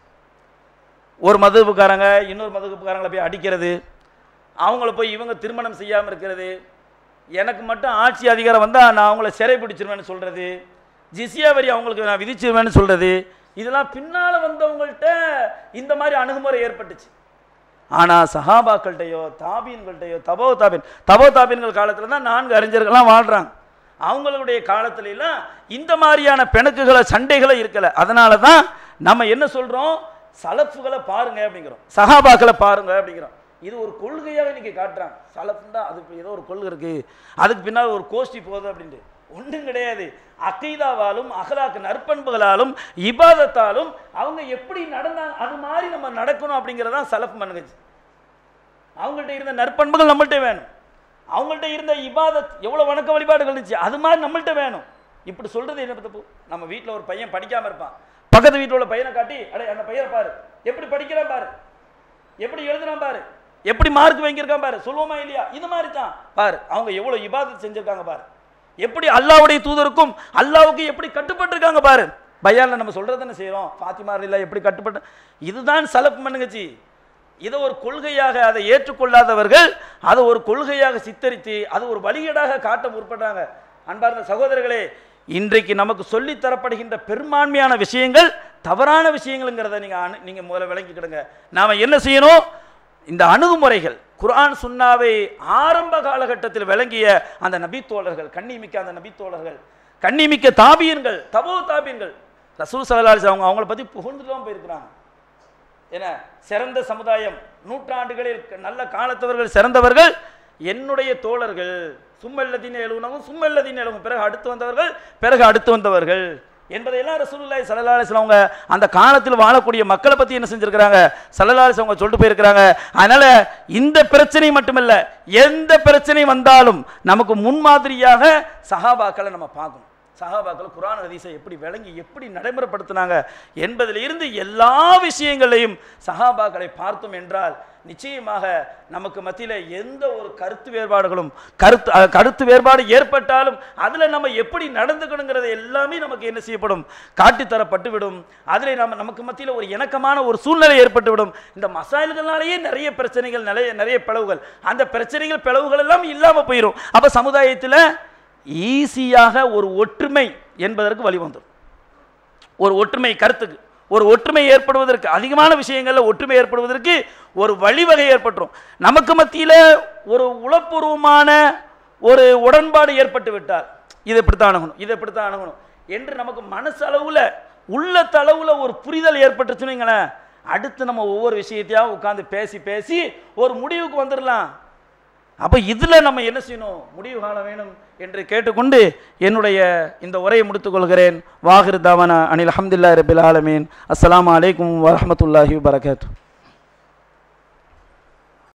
ஒரு மதுப்புக்காரங்க இன்னொரு மதுப்புக்காரங்களை போய் அடிக்கிறது அவங்கள போய் இவங்க திருமணம் செய்யாமல் இருக்கிறது எனக்கு மட்டும் ஆட்சி அதிகாரம் வந்தால் நான் அவங்கள சிறை பிடிச்சிருவேன்னு சொல்கிறது ஜிசியா வரி அவங்களுக்கு நான் விதிச்சிருவேன்னு சொல்கிறது இதெல்லாம் பின்னால் வந்தவங்கள்ட்ட இந்த மாதிரி அணுகுமுறை ஏற்பட்டுச்சு ஆனால் சஹாபாக்கள்கிட்டயோ தாபீன்கள்கிட்டயோ தபோ தாபீன் தபோ தாபீன்கள் காலத்தில் தான் நான்கு அறிஞர்கள்லாம் வாழ்கிறாங்க அவங்களுடைய காலத்துல எல்லாம் இந்த மாதிரியான பிணக்குகளை சண்டைகளை இருக்கல அதனால தான் நம்ம என்ன சொல்றோம் சலஃபுகளை பாருங்க அப்படிங்கிறோம் சஹாபாக்களை பாருங்க அப்படிங்கிறோம் இது ஒரு கொள்கையாக இன்னைக்கு காட்டுறாங்க சலஃப் தான் அதுக்கு ஏதோ ஒரு கொள்கை இருக்கு அதுக்கு பின்னால் ஒரு கோஷ்டி போகுது அப்படின்ட்டு ஒன்றும் கிடையாது அகீதாவாலும் அகலாக்கு நற்பண்புகளாலும் இபாதத்தாலும் அவங்க எப்படி நடந்தாங்க அது மாதிரி நம்ம நடக்கணும் அப்படிங்கிறதான் சலஃப் மன்ஹஜ் அவங்கள்ட்ட இருந்த நற்பண்புகள் நம்மள்ட்ட வேணும் அவங்கள்ட்ட இருந்த இபாதத் எவ்வளோ வணக்க வழிபாடுகள் இருந்துச்சு அது மாதிரி நம்மள்ட்ட வேணும் இப்படி சொல்றது என்ன தப்பு நம்ம வீட்டில் ஒரு பையன் படிக்காம இருப்பான் பக்கத்து வீட்டில் உள்ள பையனை காட்டி அடே அந்த பையனை பாரு எப்படி படிக்கிறான் பாரு எப்படி எழுதுறான் பாரு எப்படி மார்க் வாங்கியிருக்கான் பாரு சொல்லுவோமா இல்லையா இது மாதிரி தான் பாரு அவங்க எவ்வளோ இபாதத் செஞ்சிருக்காங்க பாரு எப்படி அல்லாவுடைய தூதருக்கும் அல்லாவுக்கு எப்படி கட்டுப்பட்டிருக்காங்க பாரு பயான்ல நம்ம சொல்றது என்ன செய்யறோம் ஃபாத்திமா இல்ல எப்படி கட்டுப்பட்டு இதுதான் சலப் மண்ணுங்கச்சி இதை ஒரு கொள்கையாக அதை ஏற்றுக்கொள்ளாதவர்கள் அதை ஒரு கொள்கையாக சித்தரித்து அது ஒரு வழிகேடாக காட்ட முற்படுறாங்க அன்பார்ந்த சகோதரர்களே இன்றைக்கு நமக்கு சொல்லித் தரப்படுகின்ற பெரும்பான்மையான விஷயங்கள் தவறான விஷயங்கள்ங்கிறத நீங்க அணு- நீங்க முதல்ல விளங்கிக்கிடுங்க நாம என்ன செய்யணும் இந்த அணுகுமுறைகள் குர்ஆன் சுன்னாவை ஆரம்ப காலகட்டத்தில் விளங்கிய அந்த நபித்தோழர்கள் கண்ணிமிக்க அந்த நபித்தோழர்கள் கண்ணிமிக்க தாபியன்கள் தபோ தாபியன்கள் ரசூல் சலாலிஸ் அவங்க அவங்கள பத்தி புகழ்ந்துட்டு போயிருக்கிறாங்க என்ன சிறந்த சமுதாயம் நூற்றாண்டுகளில் க- நல்ல காலத்தவர்கள் சிறந்தவர்கள் என்னுடைய தோழர்கள் சும்மல்லதீன் எழுவுனவும் சும்மல்லதீன் எழுவும் பிறகு அடுத்து வந்தவர்கள் பிறகு அடுத்து வந்தவர்கள் என்பதையெல்லாம் ரசூலுல்லாஹி ஸல்லல்லாஹு அலைஹி வஸல்லம் அவங்க அந்த காலத்தில் வாழக்கூடிய மக்களை பத்தி என்ன செஞ்சிருக்கிறாங்க ஸல்லல்லாஹு அலைஹி வஸல்லம் அவங்க சொல்லிட்டு போயிருக்கிறாங்க அதனால இந்த பிரச்சனை மட்டுமல்ல எந்த பிரச்சனை வந்தாலும் நமக்கு முன்மாதிரியாக சஹாபாக்களை நம்ம பார்க்கணும் சஹாபாக்கள் குர்ஆன் ஹதீஸை எப்படி விளங்கி எப்படி நடைமுறைப்படுத்தினாங்க என்பதில் இருந்து எல்லா விஷயங்களையும் சஹாபாக்களை பார்த்தோம் என்றால் நிச்சயமாக நமக்கு மத்தியில் எந்த ஒரு கருத்து வேறுபாடுகளும் கருத்து அஹ், கருத்து வேறுபாடு ஏற்பட்டாலும் அதில் நம்ம எப்படி நடந்துக்கணுங்கிறது எல்லாமே நமக்கு என்ன செய்யப்படும் காட்டித்தரப்பட்டு விடும் அதில் நம்ம நமக்கு மத்தியில் ஒரு இணக்கமான ஒரு சூழ்நிலை ஏற்பட்டு விடும் இந்த மசாயல்களாலேயே நிறைய பிரச்சனைகள் நிறைய நிறைய பிளவுகள் அந்த பிரச்சனைகள் பிளவுகள் எல்லாம் இல்லாமல் போயிடும் அப்போ சமுதாயத்தில் ஈஸியாக ஒரு ஒற்றுமை என்பதற்கு வழி வந்துடும் ஒரு ஒற்றுமை கருத்துக்கு ஒரு ஒற்றுமை ஏற்படுவதற்கு அதிகமான விஷயங்களில் ஒற்றுமை ஏற்படுவதற்கு ஒரு வழிவகை ஏற்பட்டுரும் நமக்கு மத்தியில் ஒரு உளப்பூர்வமான ஒரு உடன்பாடு ஏற்பட்டு விட்டால் இது இப்படித்தான் அணுகணும் இது இப்படித்தான் அணுகணும் என்று நமக்கு மனசளவில் உள்ளத்தளவில் ஒரு புரிதல் ஏற்பட்டுச்சுன்னு வைங்களேன் அடுத்து நம்ம ஒவ்வொரு விஷயத்தையும் உட்காந்து பேசி பேசி ஒரு முடிவுக்கு வந்துடலாம் அப்போ இதில் நம்ம என்ன செய்யணும் முடிவு காண வேணும் என்று கேட்டுக்கொண்டு என்னுடைய இந்த உரையை முடித்துக்கொள்கிறேன் வாகிர் தாவானா அனில் அஹமதுல்லா ரபில் ஆலமீன் அஸ்ஸலாமு அலைக்கும் வரஹ்மத்துல்லாஹி வபரகாத்து